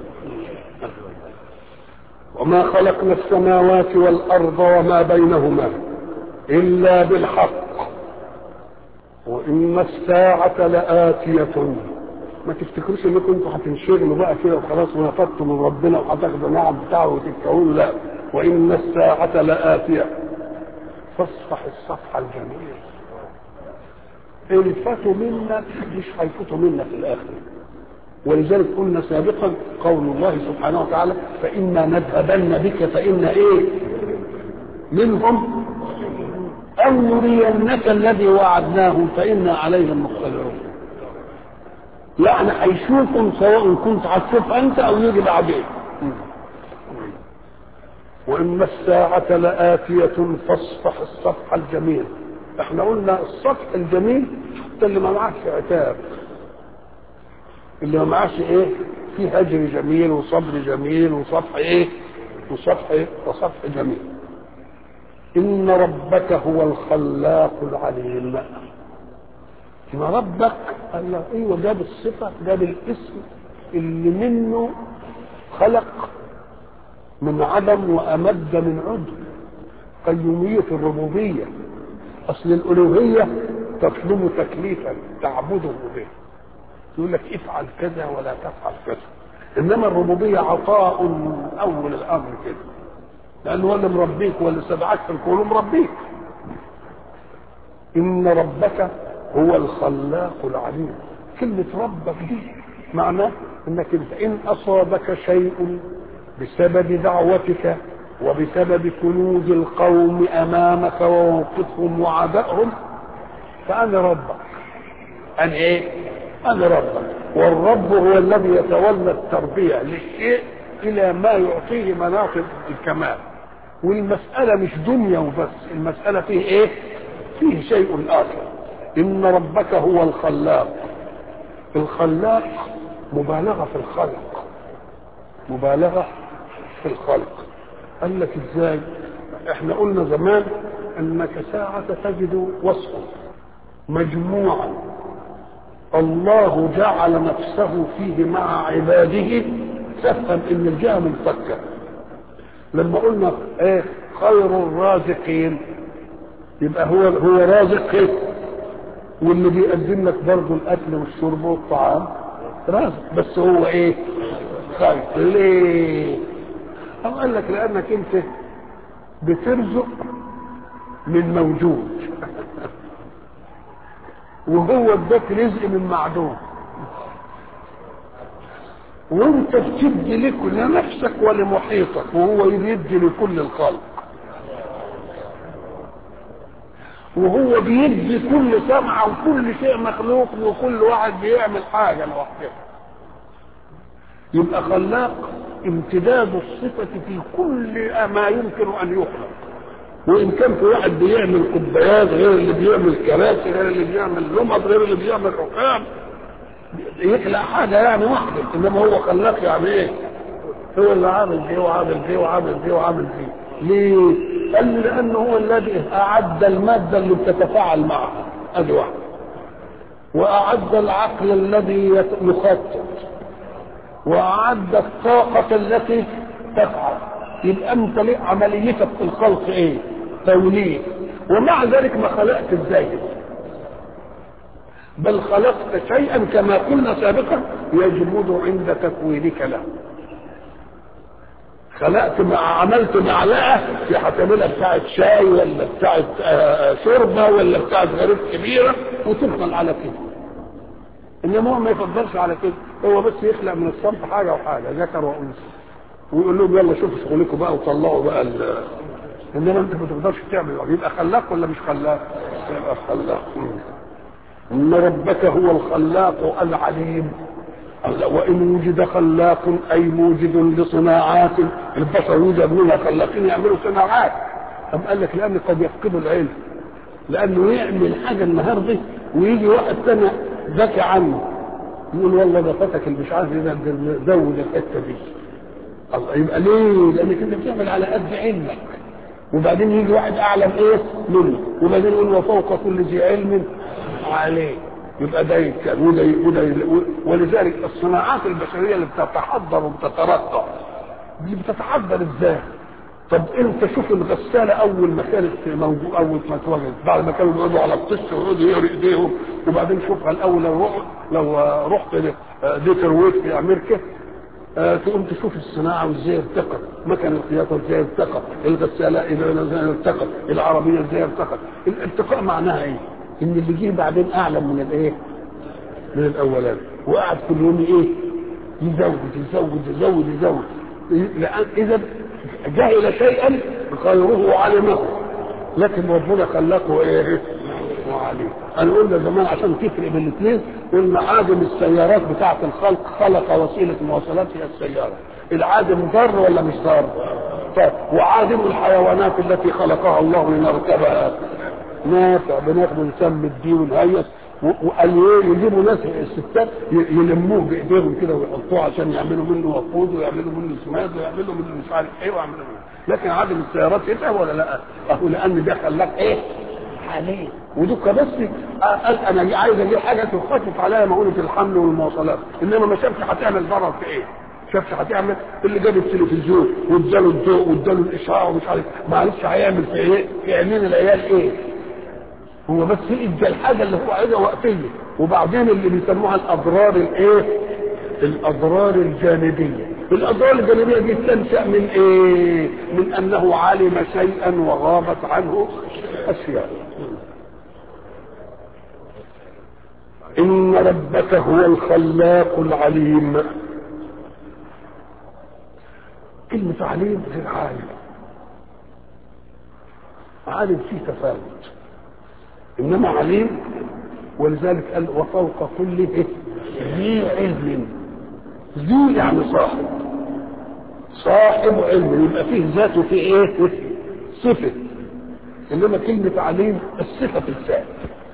وما خلقنا السماوات والأرض وما بينهما إلا بالحق وإن الساعة لآتية ما تفتكروش انكم انتوا هتنشغلوا بقى كده وخلاص ونفضتوا من ربنا وهتاخدوا نعم بتاعه وتتكونوا لا وإن الساعة لآتية فاصفح الصفحة الجميل الفتوا منك مش هيفوتوا منك في الآخر ولذلك قلنا سابقا قول الله سبحانه وتعالى فإما نذهبن بك فإن إيه منهم أو نرينك الذي وعدناهم فإنا عليهم مقتدرون يعني هيشوفهم سواء كنت هتشوف أنت أو يجي بعدين وإما الساعة لآتية فاصفح الصفح الجميل احنا قلنا الصفح الجميل حتى اللي ما معكش عتاب اللي ما معكش ايه في هجر جميل وصبر جميل وصفح ايه وصفح ايه وصفح جميل إن ربك هو الخلاق العليم إن ربك قال له أيوه جاب الصفة جاب الاسم اللي منه خلق من عدم وأمد من عدم قيومية الربوبية أصل الألوهية تطلب تكليفا تعبده به يقول لك افعل كذا ولا تفعل كذا إنما الربوبية عطاء من أول الأمر كده لأنه هو اللي مربيك هو اللي استدعاك في الكون مربيك إن ربك هو الخلاق العليم كلمة ربك دي معناه انك انت ان اصابك شيء بسبب دعوتك وبسبب كنوز القوم امامك وموقفهم وعدائهم فانا ربك انا ايه انا ربك والرب هو الذي يتولى التربيه للشيء الى ما يعطيه مناطق الكمال والمساله مش دنيا وبس المساله فيه ايه فيه شيء اخر ان ربك هو الخلاق الخلاق مبالغه في الخلق مبالغه في الخلق قال لك ازاي احنا قلنا زمان انك ساعة تجد وصفا مجموعا الله جعل نفسه فيه مع عباده تفهم ان الجهه منفكه لما قلنا ايه خير الرازقين يبقى هو هو رازق ايه واللي بيقدم لك برضه الاكل والشرب والطعام رازق بس هو ايه خير ليه أو قال لك لأنك أنت بترزق من موجود وهو اداك رزق من معدوم وانت بتدي لك لنفسك ولمحيطك وهو يدي لكل الخلق وهو بيدي كل سمعة وكل شيء مخلوق وكل واحد بيعمل حاجة لوحده يبقى خلاق امتداد الصفة في كل ما يمكن أن يخلق وإن كان في واحد بيعمل كوبايات غير اللي بيعمل كراسي غير اللي بيعمل لمض غير اللي بيعمل ركام يخلق حاجه يعني واحده انما هو خلاق يعني ايه هو اللي عامل دي وعامل دي وعامل دي وعامل دي ليه؟ قال لي لانه هو الذي اعد الماده اللي بتتفاعل معها ادي واحده واعد العقل الذي يخطط واعد الطاقه التي تفعل يبقى انت ليه عمليتك في الخلق ايه؟ توليد ومع ذلك ما خلقت الزايد بل خلقت شيئا كما قلنا سابقا يجمد عند تكوينك له خلقت مع عملت معلقه في هتعملها بتاعت شاي ولا بتاعت شوربه ولا بتاعت غريب كبيره وتفضل على كده انما هو ما يفضلش على كده هو بس يخلق من الصنف حاجه وحاجه ذكر وانثى ويقول لهم يلا شوفوا شغلكم بقى وطلعوا بقى انما انت ما تقدرش تعمل يبقى خلاق ولا مش خلاق؟ يبقى خلاق ان ربك هو الخلاق العليم وان وجد خلاق اي موجد لصناعات البشر يوجد منها خلاقين يعملوا صناعات أم قال لك لان قد يفقدوا العلم لانه يعمل حاجه النهارده ويجي واحد ثاني ذكي عنه يقول والله ده فتك اللي مش عارف ايه زود الحته دي الله يبقى ليه؟ لانك انت بتعمل على قد علمك وبعدين يجي واحد اعلم ايه منه وبعدين يقول وفوق كل ذي علم عليه يبقى ده يتكلم وده وده ولذلك الصناعات البشريه اللي بتتحضر وبتترقى دي بتتحضر ازاي؟ طب انت شوف الغساله اول ما كانت موجود اول ما اتوجدت بعد ما كانوا بيقعدوا على الطش ويقعدوا يقروا ايديهم وبعدين شوفها الاول لو رحت لو رحت ديتر ويت في امريكا آه تقوم تشوف الصناعه وازاي ارتقت مكن الخياطه ازاي ارتقى الغساله ازاي ارتقت العربيه ازاي ارتقت الارتقاء معناها ايه؟ ان اللي جه بعدين اعلم من الايه؟ من الاولاني وقعد كل يوم ايه؟ يزود يزود يزود يزود لان اذا جهل شيئا غيره علمه لكن ربنا خلقه ايه؟ وعليه انا قلنا زمان عشان تفرق بين الاثنين قلنا عادم السيارات بتاعه الخلق خلق وسيله مواصلات هي السياره العادم ضار ولا مش ضار؟ طيب وعادم الحيوانات التي خلقها الله لنركبها نافع بناخد نسمي الدين ونهيص وقال ايه يجيبوا ناس الستات يلموه بايديهم كده ويحطوه عشان يعملوا منه وقود ويعملوا منه سماد ويعملوا منه مش عارف ايه ويعملوا منه لكن عادم السيارات يتعب ولا لا؟ اهو لان ده خلاك ايه؟ عليه ودك بس قال انا عايز اجيب حاجه تخفف عليا مؤونه الحمل والمواصلات انما ما شافش هتعمل ضرر في ايه؟ شافش هتعمل اللي جاب التلفزيون واداله الضوء واداله الاشعاع ومش عارف معلش هيعمل في ايه؟ في عينين العيال ايه؟ هو بس ادى الحاجه اللي هو عايزها وقتيه وبعدين اللي بيسموها الاضرار الايه؟ الاضرار الجانبيه الاضرار الجانبيه دي تنشا من ايه؟ من انه علم شيئا وغابت عنه اشياء ان ربك هو الخلاق العليم كلمة عليم غير عالم عالم فيه تفاوت انما عليم ولذلك قال وفوق كل ذي علم ذي يعني صاحب صاحب علم يبقى فيه ذات وفيه ايه صفة انما كلمة عليم الصفة في الذات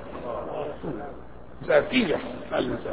ذاتية المسافة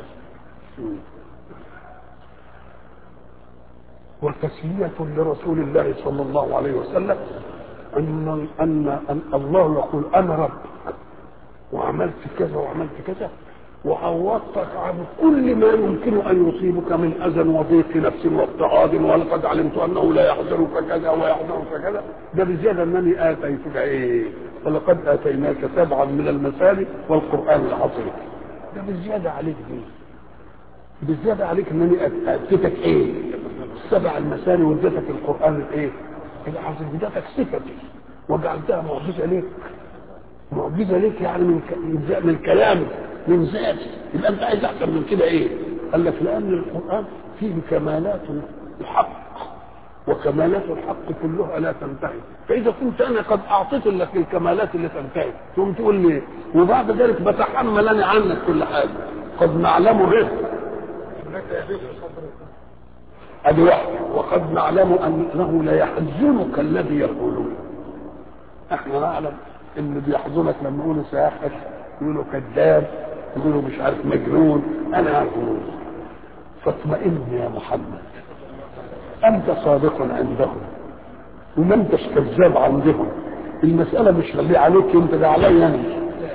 وتسمية لرسول الله صلى الله عليه وسلم أن أن أن الله يقول أنا ربك وعملت كذا وعملت كذا وعوضتك عن كل ما يمكن ان يصيبك من اذى وضيق نفس واضطهاد ولقد علمت انه لا يحزنك كذا ويحزنك كذا ده بزياده انني اتيتك ايه ولقد اتيناك سبعا من المثاني والقران العظيم ده بالزياده عليك دي بالزياده عليك انني اتيتك ايه سبع المثاني واديتك القران الايه العظيم اديتك صفتي وجعلتها معجزه ليك معجزه ليك يعني من ك... من كلامك من ذاتي يبقى انت عايز احسن من كده ايه؟ قال لك لان القران فيه كمالات الحق وكمالات الحق كلها لا تنتهي فاذا كنت انا قد اعطيت لك الكمالات اللي تنتهي ثم تقول لي وبعد ذلك بتحمل انا عنك كل حاجه قد نعلم به ادي واحد وقد نعلم انه لا يحزنك الذي يقولون احنا نعلم ان بيحزنك لما يقولوا ساحر يقولوا كذاب يقولوا مش عارف مجنون انا اقول فاطمئن يا محمد انت صادق عندهم وما انتش كذاب عندهم المساله مش خليه عليك انت ده عليا انا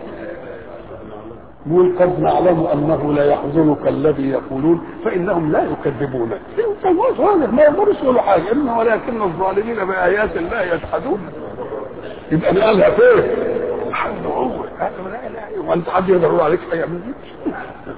يقول قد نعلم انه لا يحزنك الذي يقولون فانهم لا يكذبونك انت صادق ما يقدرش يقولوا حاجه انه ولكن الظالمين بايات الله يجحدون يبقى انا قالها فين؟ حد هو لا لا وانت حد يقدر يقول عليك حاجه من دي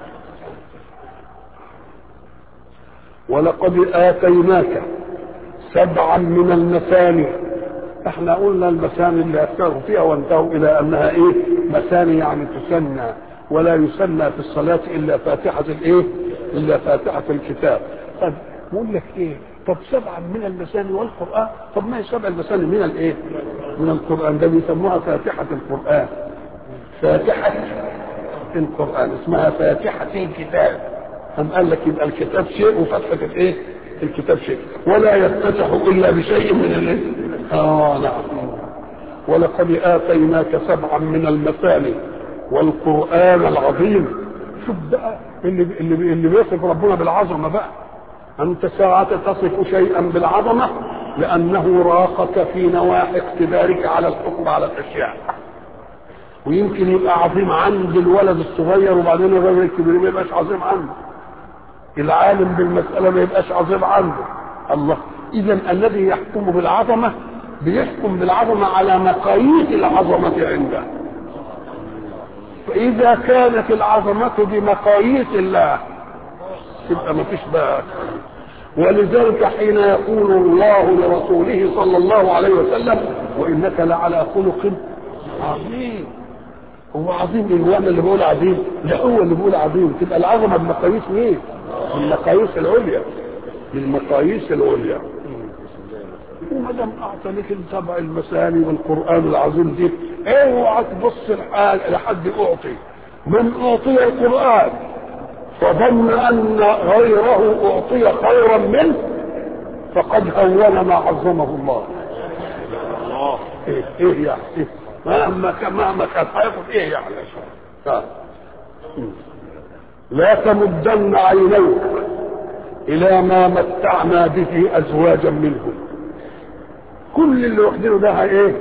ولقد اتيناك سبعا من المثاني احنا قلنا المثاني اللي اكثروا فيها وانتهوا الى انها ايه مثاني يعني تسنى ولا يسنى في الصلاة إلا فاتحة الإيه؟ إلا فاتحة الكتاب. طب بقول لك إيه؟ طب سبعة من المثاني والقرآن، طب ما هي سبع المثاني من الإيه؟ من القرآن ده بيسموها فاتحة القرآن. فاتحة القرآن اسمها فاتحة الكتاب. أم قال لك يبقى الكتاب شيء وفتحة الإيه؟ الكتاب شيء ولا يفتتح إلا بشيء من الإيه؟ آه نعم. ولقد آتيناك سبعا من المثاني والقرآن العظيم شوف بقى اللي اللي اللي بيصف ربنا بالعظمة بقى أنت ساعة تصف شيئا بالعظمة لأنه راقك في نواحي اقتدارك على الحكم على الأشياء ويمكن يبقى عظيم عند الولد الصغير وبعدين الراجل الكبير ما يبقاش عظيم عنده العالم بالمسألة ما يبقاش عظيم عنده الله إذا الذي يحكم بالعظمة بيحكم بالعظمة على مقاييس العظمة عنده فإذا كانت العظمة بمقاييس الله يبقى ما فيش بقى ولذلك حين يقول الله لرسوله صلى الله عليه وسلم وإنك لعلى خلق عظيم هو عظيم ايه هو اللي بيقول عظيم لا هو اللي بيقول عظيم تبقى العظمه بمقاييس مين؟ بالمقاييس العليا بالمقاييس العليا وما دام اعطى لك السبع المثاني والقران العظيم دي اوعى تبص لحد اعطي من اعطي القران فظن ان غيره اعطي خيرا منه فقد هون ما عظمه الله ايه ايه يعني إيه؟ مهما كان مهما كان هياخد ايه يعني لا تمدن عينيك الى ما متعنا به ازواجا منهم كل اللي واخدينه ده ايه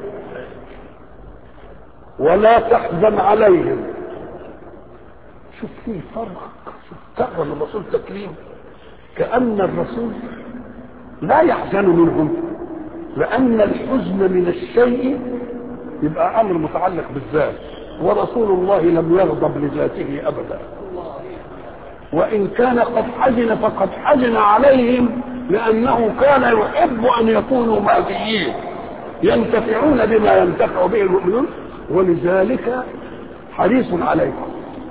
ولا تحزن عليهم شوف في فرق شوف كرم الرسول تكريم كأن الرسول لا يحزن منهم لأن الحزن من الشيء يبقى أمر متعلق بالذات ورسول الله لم يغضب لذاته أبدا وإن كان قد حزن فقد حزن عليهم لأنه كان يحب أن يكونوا ماديين ينتفعون بما ينتفع به المؤمنون ولذلك حريص عليكم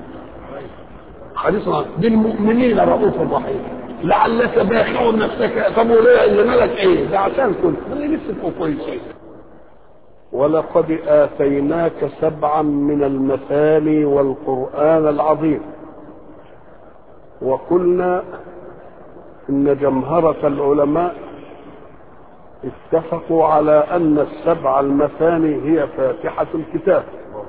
حريص عليكم بالمؤمنين رؤوف رحيم لعلك باخع نفسك طب وليه اللي مالك ايه ده عشان كنت اللي نفسك كويسين ولقد آتيناك سبعا من المثاني والقرآن العظيم وقلنا إن جمهرة العلماء اتفقوا على أن السبع المثاني هي فاتحة الكتاب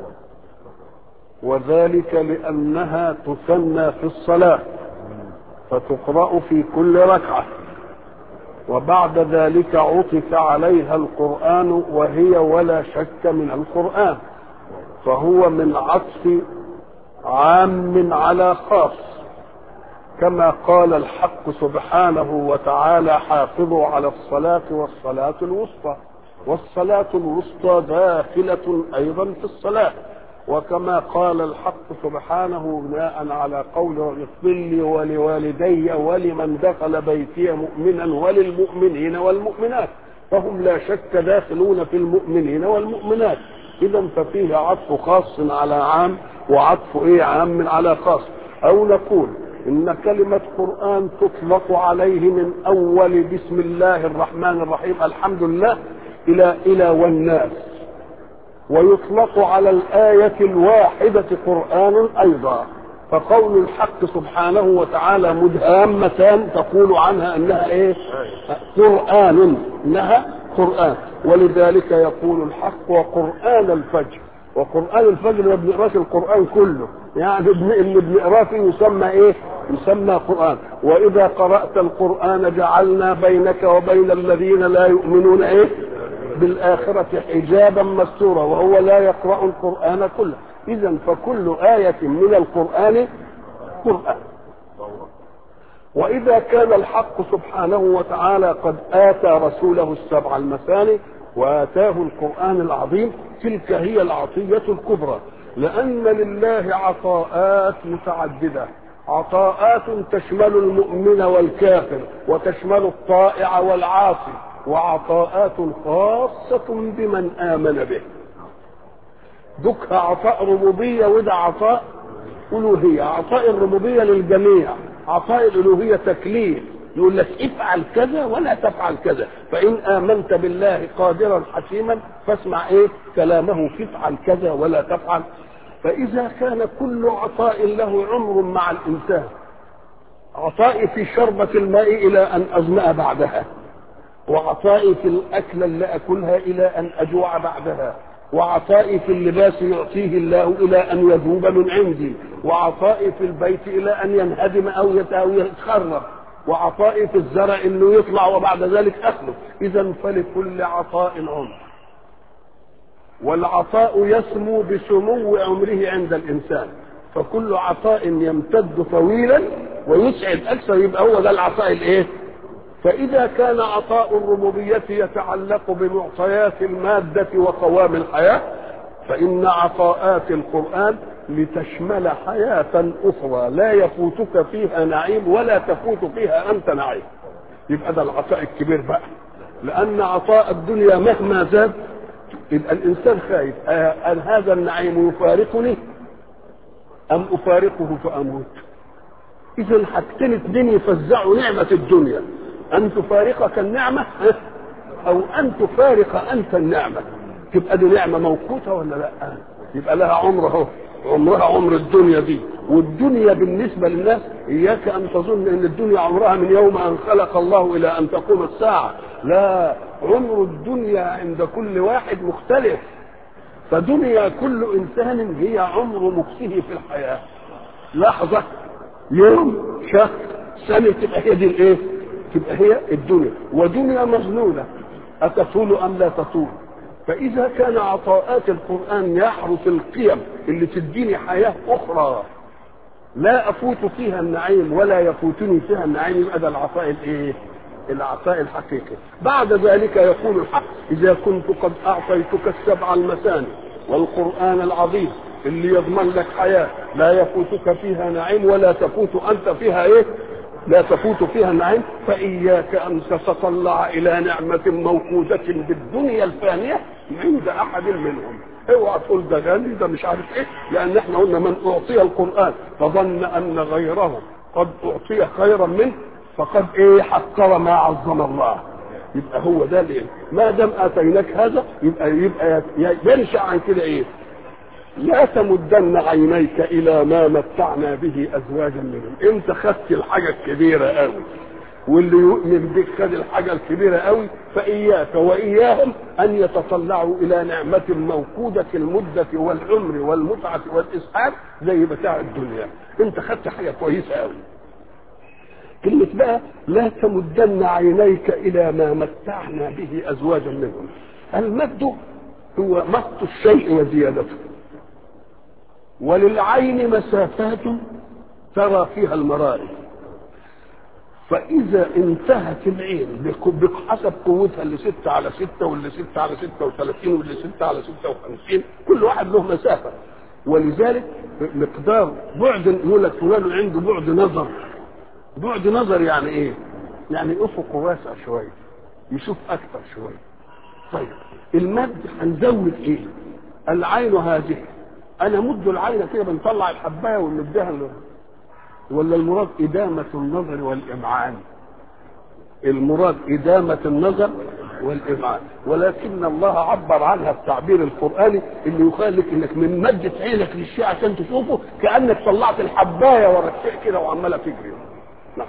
وذلك لأنها تثنى في الصلاة فتقرأ في كل ركعة وبعد ذلك عطف عليها القرآن وهي ولا شك من القرآن فهو من عطف عام على خاص كما قال الحق سبحانه وتعالى حافظوا على الصلاة والصلاة الوسطى والصلاة الوسطى داخلة أيضا في الصلاة وكما قال الحق سبحانه بناء على قول اغفر لي ولوالدي ولمن دخل بيتي مؤمنا وللمؤمنين والمؤمنات فهم لا شك داخلون في المؤمنين والمؤمنات اذا ففيه عطف خاص على عام وعطف ايه عام على خاص او نقول ان كلمة قرآن تطلق عليه من اول بسم الله الرحمن الرحيم الحمد لله الى الى والناس ويطلق على الآية الواحدة قرآن أيضا فقول الحق سبحانه وتعالى مدهامتان تقول عنها انها ايه قرآن انها قرآن ولذلك يقول الحق وقرآن الفجر وقرآن الفجر ما بنقراش القرآن كله يعني اللي بنقراه فيه يسمى ايه؟ يسمى قرآن وإذا قرأت القرآن جعلنا بينك وبين الذين لا يؤمنون ايه؟ بالآخرة حجابا مستورا وهو لا يقرأ القرآن كله إذا فكل آية من القرآن قرآن وإذا كان الحق سبحانه وتعالى قد آتى رسوله السبع المثاني وآتاه القرآن العظيم تلك هي العطية الكبرى لأن لله عطاءات متعددة عطاءات تشمل المؤمن والكافر وتشمل الطائع والعاصي وعطاءات خاصة بمن آمن به دكها عطاء ربوبية وده عطاء ألوهية عطاء الربوبية للجميع عطاء الألوهية تكليف يقول لك افعل كذا ولا تفعل كذا فإن آمنت بالله قادرا حكيما فاسمع إيه كلامه فافعل كذا ولا تفعل فإذا كان كل عطاء له عمر مع الإنسان عطائي في شربة الماء إلى أن أظمأ بعدها وعطائي في الأكل اللي أكلها إلى أن أجوع بعدها وعطائي في اللباس يعطيه الله إلى أن يذوب من عندي وعطائي في البيت إلى أن ينهدم أو يتخرب وعطائي في الزرع انه يطلع وبعد ذلك اخذه اذا فلكل عطاء عمر والعطاء يسمو بسمو عمره عند الانسان فكل عطاء يمتد طويلا ويسعد اكثر يبقى هو ده العطاء الايه فاذا كان عطاء الربوبيه يتعلق بمعطيات الماده وقوام الحياه فان عطاءات القران لتشمل حياة أخرى لا يفوتك فيها نعيم ولا تفوت فيها أنت نعيم يبقى ده العطاء الكبير بقى لأن عطاء الدنيا مهما زاد يبقى الإنسان خايف أن هذا النعيم يفارقني أم أفارقه فأموت إذا حاجتين اتنين يفزعوا نعمة الدنيا أن تفارقك النعمة أو أن تفارق أنت النعمة تبقى دي نعمة موقوتة ولا لا؟ يبقى لها عمر أهو عمرها عمر الدنيا دي والدنيا بالنسبة للناس إياك أن تظن أن الدنيا عمرها من يوم أن خلق الله إلى أن تقوم الساعة لا عمر الدنيا عند كل واحد مختلف فدنيا كل إنسان هي عمر مكسه في الحياة لحظة يوم شهر سنة تبقى هي دي الإيه؟ تبقى هي الدنيا ودنيا مظنونة أتطول أم لا تطول فإذا كان عطاءات القرآن يحرس القيم اللي تديني حياة أخرى لا أفوت فيها النعيم ولا يفوتني فيها النعيم يبقى ده العطاء الإيه؟ العطاء الحقيقي بعد ذلك يقول الحق إذا كنت قد أعطيتك السبع المثاني والقرآن العظيم اللي يضمن لك حياة لا يفوتك فيها نعيم ولا تفوت أنت فيها إيه لا تفوت فيها النعيم فإياك أن تتطلع إلى نعمة موقوتة بالدنيا الفانية عند أحد منهم اوعى تقول ده غني ده مش عارف ايه لان احنا قلنا من اعطي القران فظن ان غيره قد اعطي خيرا منه فقد ايه حقر ما عظم الله يبقى هو ده ليه ما دام اتيناك هذا يبقى يبقى ينشا عن كده ايه لا تمدن عينيك الى ما متعنا به ازواجا منهم انت خدت الحاجه الكبيره قوي واللي يؤمن بك خد الحاجه الكبيره قوي فاياك واياهم ان يتطلعوا الى نعمه موقوده المده والعمر والمتعه والاسعاد زي بتاع الدنيا انت خدت حاجه كويسه قوي كلمة بقى لا تمدن عينيك إلى ما متعنا به أزواجا منهم المد هو مط الشيء وزيادته وللعين مسافات ترى فيها المرائي فإذا انتهت العين بحسب قوتها اللي ستة على ستة واللي ستة على ستة وثلاثين واللي ستة على ستة وخمسين كل واحد له مسافة ولذلك مقدار بعد يقول لك فلان عنده بعد نظر بعد نظر يعني ايه؟ يعني افقه واسع شويه يشوف اكثر شويه طيب المد هنزود ايه؟ العين هذه انا مد العين كده بنطلع الحبايه ونمدها ولا المراد إدامة النظر والإمعان المراد إدامة النظر والإمعان ولكن الله عبر عنها التعبير القرآني اللي يخليك انك من مدة عينك للشيء عشان تشوفه كأنك طلعت الحباية ورا الشيء كده وعمالة تجري نعم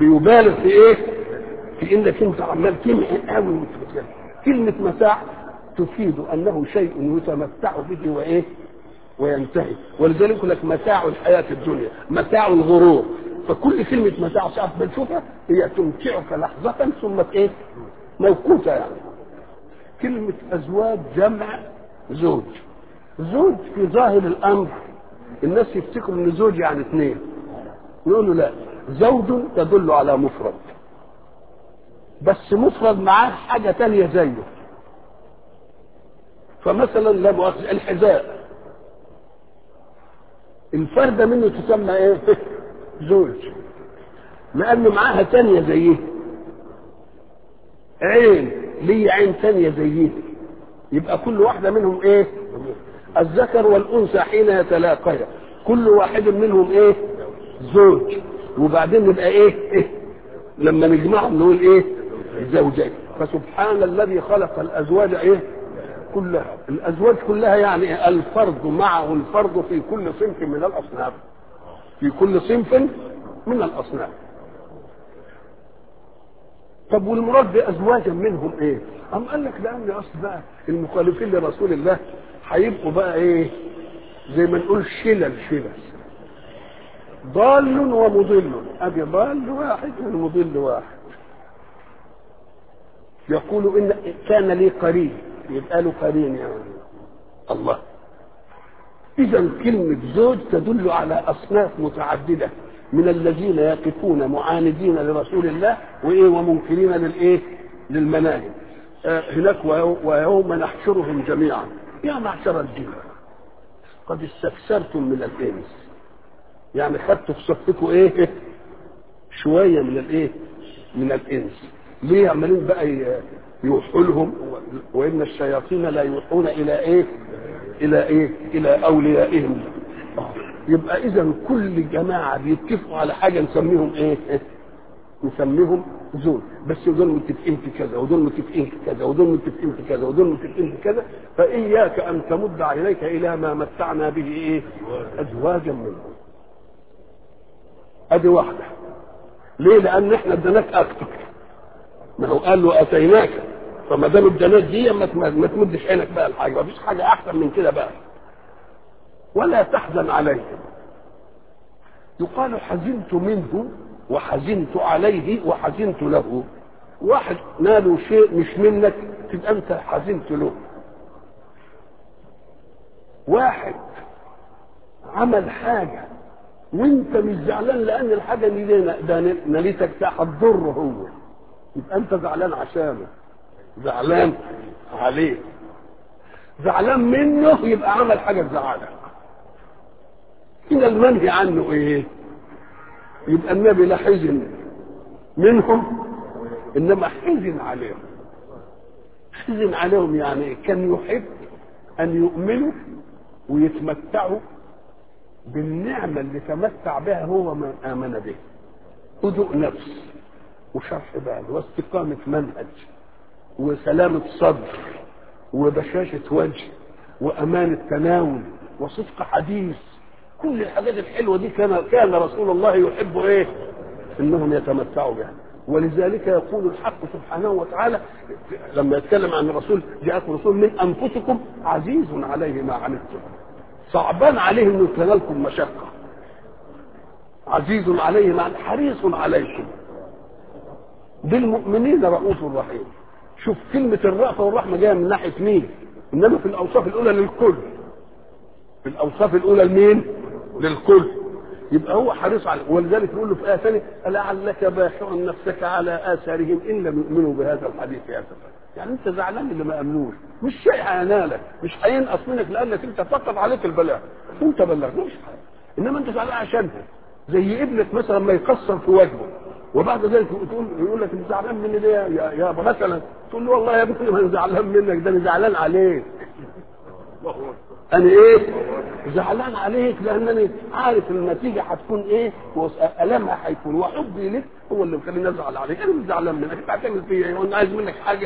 بيبالغ في ايه؟ في انك انت عمال تمحي قوي كلمة مساح تفيد انه شيء يتمتع به وايه وينتهي ولذلك يقول لك متاع الحياه الدنيا متاع الغرور فكل كلمه متاع ساعه بنشوفها هي تمتعك لحظه ثم ايه موقوته يعني كلمه ازواج جمع زوج زوج في ظاهر الامر الناس يفتكروا ان زوج يعني اثنين يقولوا لا زوج تدل على مفرد بس مفرد معاه حاجه تانية زيه فمثلا لا مؤاخذة الحذاء الفردة منه تسمى ايه زوج لأنه معاها تانية زيه عين ليه عين تانية زيه يبقى كل واحدة منهم ايه الذكر والأنثى حين يتلاقيا كل واحد منهم ايه زوج وبعدين يبقى ايه, إيه؟ لما نجمعهم نقول ايه زوجين فسبحان الذي خلق الازواج ايه كلها الازواج كلها يعني الفرد معه الفرد في كل صنف من الاصناف في كل صنف من الاصناف طب والمراد بازواجا منهم ايه ام قال لك لان اصل بقى المخالفين لرسول الله هيبقوا بقى ايه زي ما نقول شلل شلل ضال ومضل ادي ضال واحد والمضل واحد يقول ان كان لي قرين يبقى له قرين يعني الله اذا كلمه زوج تدل على اصناف متعدده من الذين يقفون معاندين لرسول الله وايه ومنكرين للايه للمناهج آه هناك ويوم نحشرهم جميعا يا معشر الجن قد استكثرتم من الانس يعني خدتوا في صفكم ايه شويه من الايه من الانس ليه عمالين بقى يوحوا لهم وان الشياطين لا يوحون الى ايه الى ايه الى اوليائهم يبقى اذا كل جماعه بيتفقوا على حاجه نسميهم ايه نسميهم زول بس دول متفقين في كذا ودول متفقين في كذا ودول متفقين في كذا ودول متفقين في كذا فاياك ان تمد عينيك الى ما متعنا به ايه ازواجا منهم ادي واحده ليه لان احنا اديناك اكتر ما هو قال له اتيناك فما دام اديناك دي ما ما تمدش عينك بقى الحاجه ما فيش حاجه احسن من كده بقى ولا تحزن عليهم يقال حزنت منه وحزنت عليه وحزنت له واحد ناله شيء مش منك تبقى انت حزنت له واحد عمل حاجه وانت مش زعلان لان الحاجه دي ده نالتك هتضره هو يبقى انت زعلان عشانه زعلان عليه زعلان منه يبقى عمل حاجه تزعلك هنا المنهي عنه ايه يبقى النبي لا حزن منهم انما حزن عليهم حزن عليهم يعني كان يحب ان يؤمنوا ويتمتعوا بالنعمه اللي تمتع بها هو من امن به هدوء نفس وشرح بال واستقامه منهج وسلامه صدر وبشاشه وجه وامان التناول وصدق حديث كل الحاجات الحلوه دي كان كان رسول الله يحب ايه؟ انهم يتمتعوا بها ولذلك يقول الحق سبحانه وتعالى لما يتكلم عن الرسول جاءكم رسول من انفسكم عزيز عليه ما عنتم صعبان عليه انه يتنالكم مشقه عزيز عليه ما حريص عليكم بالمؤمنين رؤوف رحيم شوف كلمة الرأفة والرحمة جاية من ناحية مين؟ إنما في الأوصاف الأولى للكل. في الأوصاف الأولى لمين؟ للكل. يبقى هو حريص على ولذلك يقول له في آية ثانية لعلك باخع نفسك على آثارهم إن لم يؤمنوا بهذا الحديث آسفا. يعني أنت زعلان اللي ما أمنوش، مش شيء هينالك، مش هينقص منك لأنك أنت فقط عليك البلاغ، وأنت بلغت مش حاجة. إنما أنت زعلان عشانها. زي ابنك مثلا ما يقصر في واجبه وبعد ذلك تقول يقول لك انت زعلان مني ليه يا يابا مثلا تقول له والله يا ابني ما انا زعلان منك ده انا زعلان عليك انا ايه زعلان عليك لانني عارف النتيجه هتكون ايه والامها هيكون وحبي لك هو اللي مخليني ازعل عليك انا مش زعلان منك انت هتعمل فيا ايه وانا عايز منك حاجه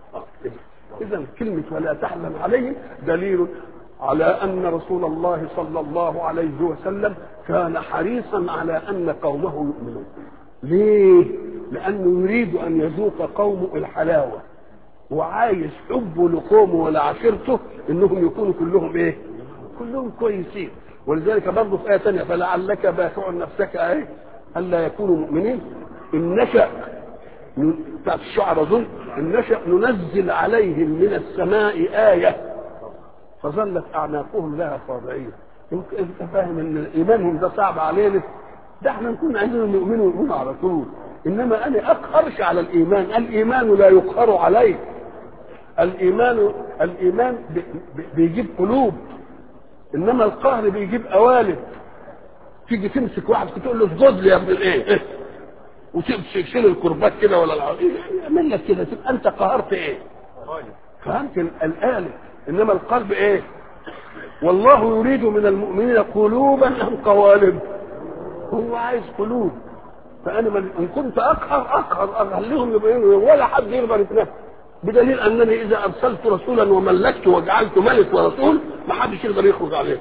اذا كلمه ولا تحزن عليه دليل على ان رسول الله صلى الله عليه وسلم كان حريصا على ان قومه يؤمنون ليه؟ لأنه يريد أن يذوق قومه الحلاوة وعايز حبه لقومه ولعشيرته انهم يكونوا كلهم ايه؟ كلهم كويسين ولذلك برضه في ايه ثانيه فلعلك باخع نفسك ايه؟ الا يكونوا مؤمنين ان نشا بتاعت الشعر اظن ان نشا ننزل عليهم من السماء ايه فظلت اعناقهم لها خاضعين انت انت فاهم ان ايمانهم ده صعب علينا ده احنا نكون عايزينهم يؤمنوا ويؤمنوا على طول انما انا اقهرش على الايمان الايمان لا يقهر عليه الايمان الايمان بيجيب قلوب انما القهر بيجيب قوالب تيجي تمسك واحد تقول له اسجد لي يا ابن الايه وتشيل الكربات كده ولا يعمل لك كده تبقى انت قهرت ايه فهمت الآلة انما القلب ايه والله يريد من المؤمنين قلوبا ام قوالب هو عايز قلوب فانا من ان كنت اقهر اقهر اخليهم يبينوا ولا حد يقدر يتنفس بدليل انني اذا ارسلت رسولا وملكت وجعلت ملك ورسول ما حدش يقدر يخرج عليه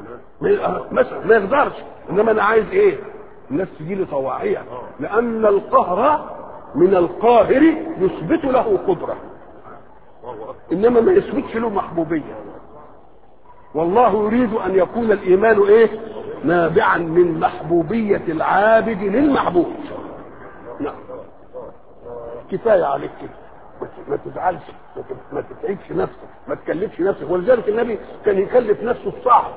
مثلا ما يقدرش انما انا عايز ايه الناس تجي لي طواعيه لان القهر من القاهر يثبت له قدره انما ما يثبتش له محبوبيه والله يريد ان يكون الايمان ايه نابعا من محبوبيه العابد للمعبود نعم كفايه عليك كده ما تزعلش ما تتعبش نفسك ما تكلفش نفسك ولذلك النبي كان يكلف نفسه الصعب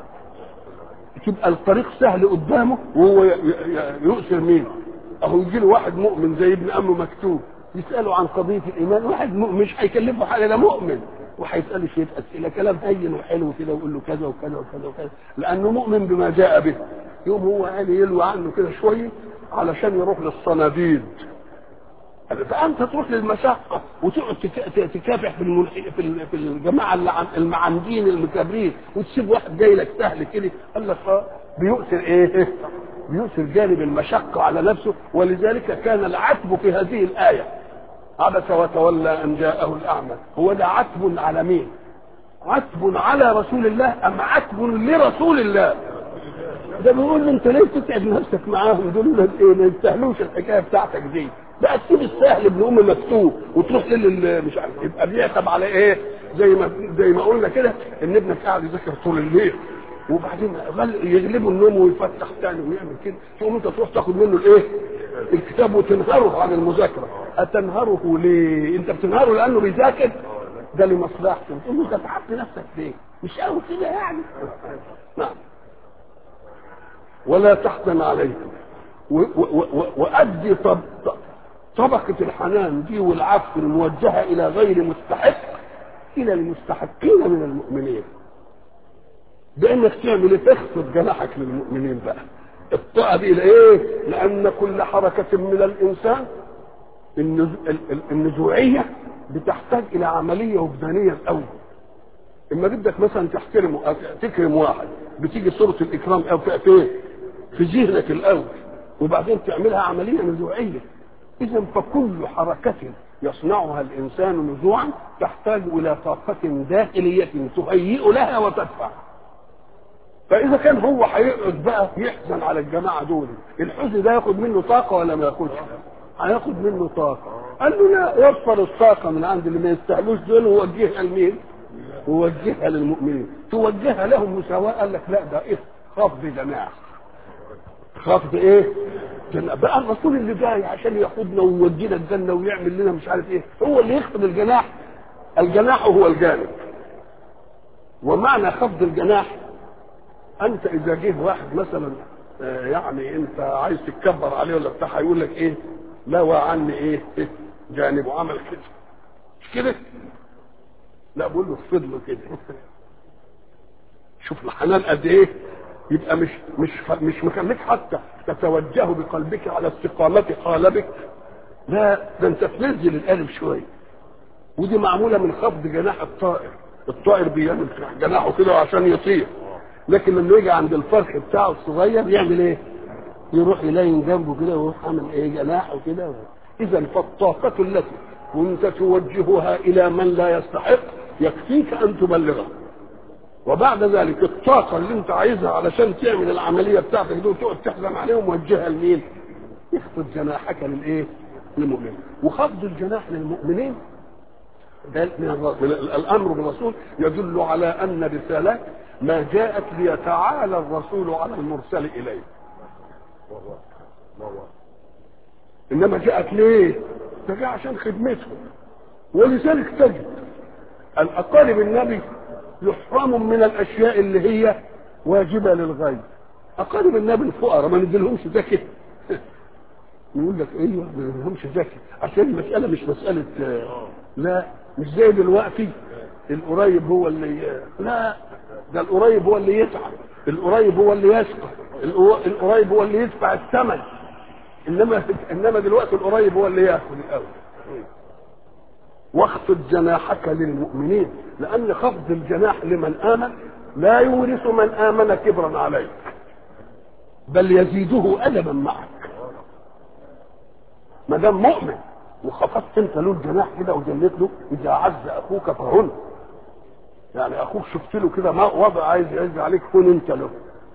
تبقى الطريق سهل قدامه وهو يؤثر مين اهو يجي له واحد مؤمن زي ابن امه مكتوب يساله عن قضيه الايمان واحد مؤمن مش هيكلفه حاجه ده مؤمن وهيساله شويه اسئله كلام هين وحلو كده ويقول له كذا وكذا وكذا وكذا لانه مؤمن بما جاء به يوم هو قال يلوى عنه كده شويه علشان يروح للصناديد فانت تروح للمشقه وتقعد تكافح في الملح... في في الجماعه اللي المعندين المكابرين وتسيب واحد جاي لك سهل كده قال لك بيؤثر ايه؟ بيؤثر جانب المشقه على نفسه ولذلك كان العتب في هذه الايه عبس وتولى ان جاءه الاعمى هو ده عتب على مين؟ عتب على رسول الله ام عتب لرسول الله؟ ده بيقول له انت ليه تتعب نفسك معاهم دول ايه ما يستاهلوش الحكايه بتاعتك دي بقى تسيب السهل ابن ام مكتوب وتروح لل مش عارف يبقى بيعتب على ايه زي ما زي ما قلنا كده ان ابنك قاعد يذاكر طول الليل وبعدين يغلبه النوم ويفتح تاني ويعمل كده تقوم انت تروح تاخد منه الايه الكتاب وتنهره عن المذاكره اتنهره ليه انت بتنهره لانه بيذاكر ده لمصلحته تقول له انت تعبت نفسك ليه مش قوي كده يعني نعم ولا تحزن عليكم وادي طب طبقة الحنان دي والعفو الموجهة إلى غير مستحق إلى المستحقين من المؤمنين بأنك تعمل إيه؟ تخفض جناحك للمؤمنين بقى الطاعة دي إلى إيه؟ لأن كل حركة من الإنسان النزوعية بتحتاج إلى عملية وجدانية الأول إما بدك مثلا تحترم تكرم واحد بتيجي صورة الإكرام أو في في ذهنك الأول وبعدين تعملها عملية نزوعية إذا فكل حركة يصنعها الإنسان نزوعا تحتاج إلى طاقة داخلية تهيئ لها وتدفع فإذا كان هو هيقعد بقى يحزن على الجماعة دول الحزن ده ياخد منه طاقة ولا ما ياخدش؟ هياخد منه طاقة قال له لا وفر الطاقة من عند اللي ما يستاهلوش دول ووجهها لمين؟ ووجهها للمؤمنين توجهها لهم مساواة قال لك لا ده إيه؟ خفض جناح خافض ايه جنة. بقى الرسول اللي جاي عشان ياخدنا ويودينا الجنه ويعمل لنا مش عارف ايه هو اللي يخفض الجناح الجناح هو الجانب ومعنى خفض الجناح انت اذا جه واحد مثلا آه يعني انت عايز تتكبر عليه ولا بتاع هيقول لك ايه لا عني ايه, إيه جانبه عمل كده مش كده لا بقول له اخفض له كده شوف الحنان قد ايه يبقى مش مش مش مخليك حتى تتوجه بقلبك على استقامة قالبك لا ده انت تنزل القلب شويه ودي معموله من خفض جناح الطائر الطائر بيعمل جناحه كده عشان يطير لكن لما يجي عند الفرخ بتاعه الصغير يعمل ايه؟ يروح يلاين جنبه كده ويروح عامل ايه جناحه كده اذا فالطاقة التي كنت توجهها الى من لا يستحق يكفيك ان تبلغه وبعد ذلك الطاقة اللي انت عايزها علشان تعمل العملية بتاعتك دي وتقعد تحزم عليهم وجهها لمين؟ يخفض جناحك للايه؟ للمؤمنين وخفض الجناح للمؤمنين ده من الر- من ال- الامر بالرسول يدل على ان رسالات ما جاءت ليتعالى الرسول على المرسل اليه انما جاءت ليه؟ ده جاء عشان خدمته ولذلك تجد الاقارب النبي يحرم من الاشياء اللي هي واجبه للغير اقارب النبي الفقراء ما نديلهمش زكاه يقول لك ايوه ما نديلهمش زكاه عشان المساله مش مساله آه، لا مش زي دلوقتي القريب هو اللي لا ده القريب هو اللي يتعب القريب هو اللي يسقى القو- القريب هو اللي يدفع الثمن انما انما دلوقتي القريب هو اللي ياخذ الاول واخفض جناحك للمؤمنين لان خفض الجناح لمن امن لا يورث من امن كبرا عليك بل يزيده ادبا معك ما دام مؤمن وخفضت انت له الجناح كده وجليت له اذا عز اخوك فهن يعني اخوك شفت له كده ما وضع عايز يعز عليك كن انت له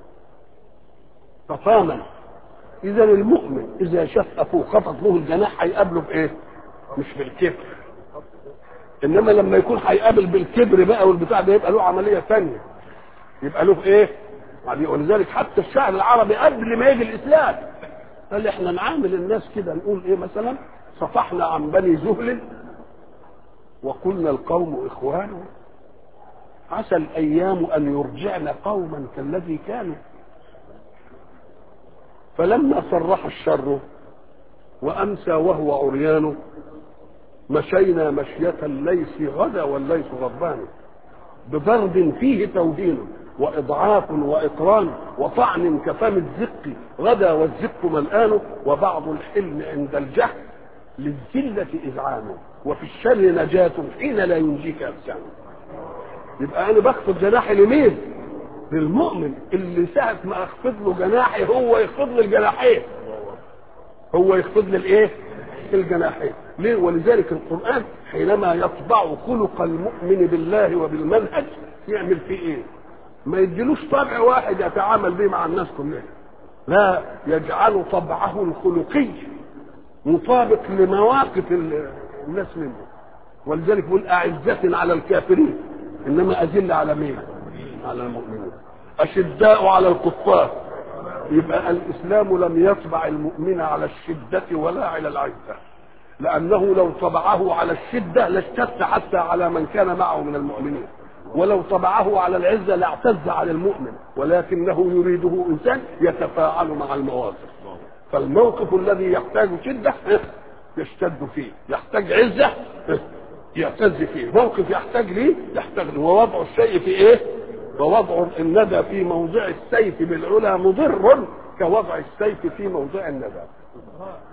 تطامن اذا المؤمن اذا شاف اخوه خفض له الجناح هيقابله بايه مش بالكبر انما لما يكون هيقابل بالكبر بقى والبتاع ده يبقى له عمليه ثانيه يبقى له ايه يعني ولذلك حتى الشعر العربي قبل ما يجي الاسلام قال احنا نعامل الناس كده نقول ايه مثلا صفحنا عن بني زهل وقلنا القوم اخوان عسى الايام ان يرجعن قوما كالذي كانوا فلما صرح الشر وامسى وهو عريان مشينا مشية الليث غدا والليث غضبان بضرب فيه توهين وإضعاف وإقران وطعن كفم الزق غدا والزق ملآن وبعض الحلم عند الجهل للذلة إذعان وفي الشر نجاة حين لا ينجيك أبسان يبقى أنا بخفض جناحي لمين؟ للمؤمن اللي ساعة ما أخفض له جناحي هو يخفض لي الجناحين هو يخفض لي الإيه؟ الجناحين ليه ولذلك القرآن حينما يطبع خلق المؤمن بالله وبالمنهج يعمل فيه ايه ما يديلوش طبع واحد يتعامل به مع الناس كلها لا يجعل طبعه الخلقي مطابق لمواقف ال- الناس منه ولذلك يقول أعزة على الكافرين إنما أذل على مين؟ على المؤمنين أشداء على الكفار يبقى الإسلام لم يطبع المؤمن على الشدة ولا على العزة لأنه لو طبعه على الشدة لاشتد حتى على من كان معه من المؤمنين ولو طبعه على العزة لاعتز على المؤمن ولكنه يريده إنسان يتفاعل مع المواقف فالموقف الذي يحتاج شدة يشتد فيه يحتاج عزة يعتز فيه موقف يحتاج ليه يحتاج له ووضع الشيء في ايه ووضع الندى في موضع السيف بالعلا مضر كوضع السيف في موضع الندى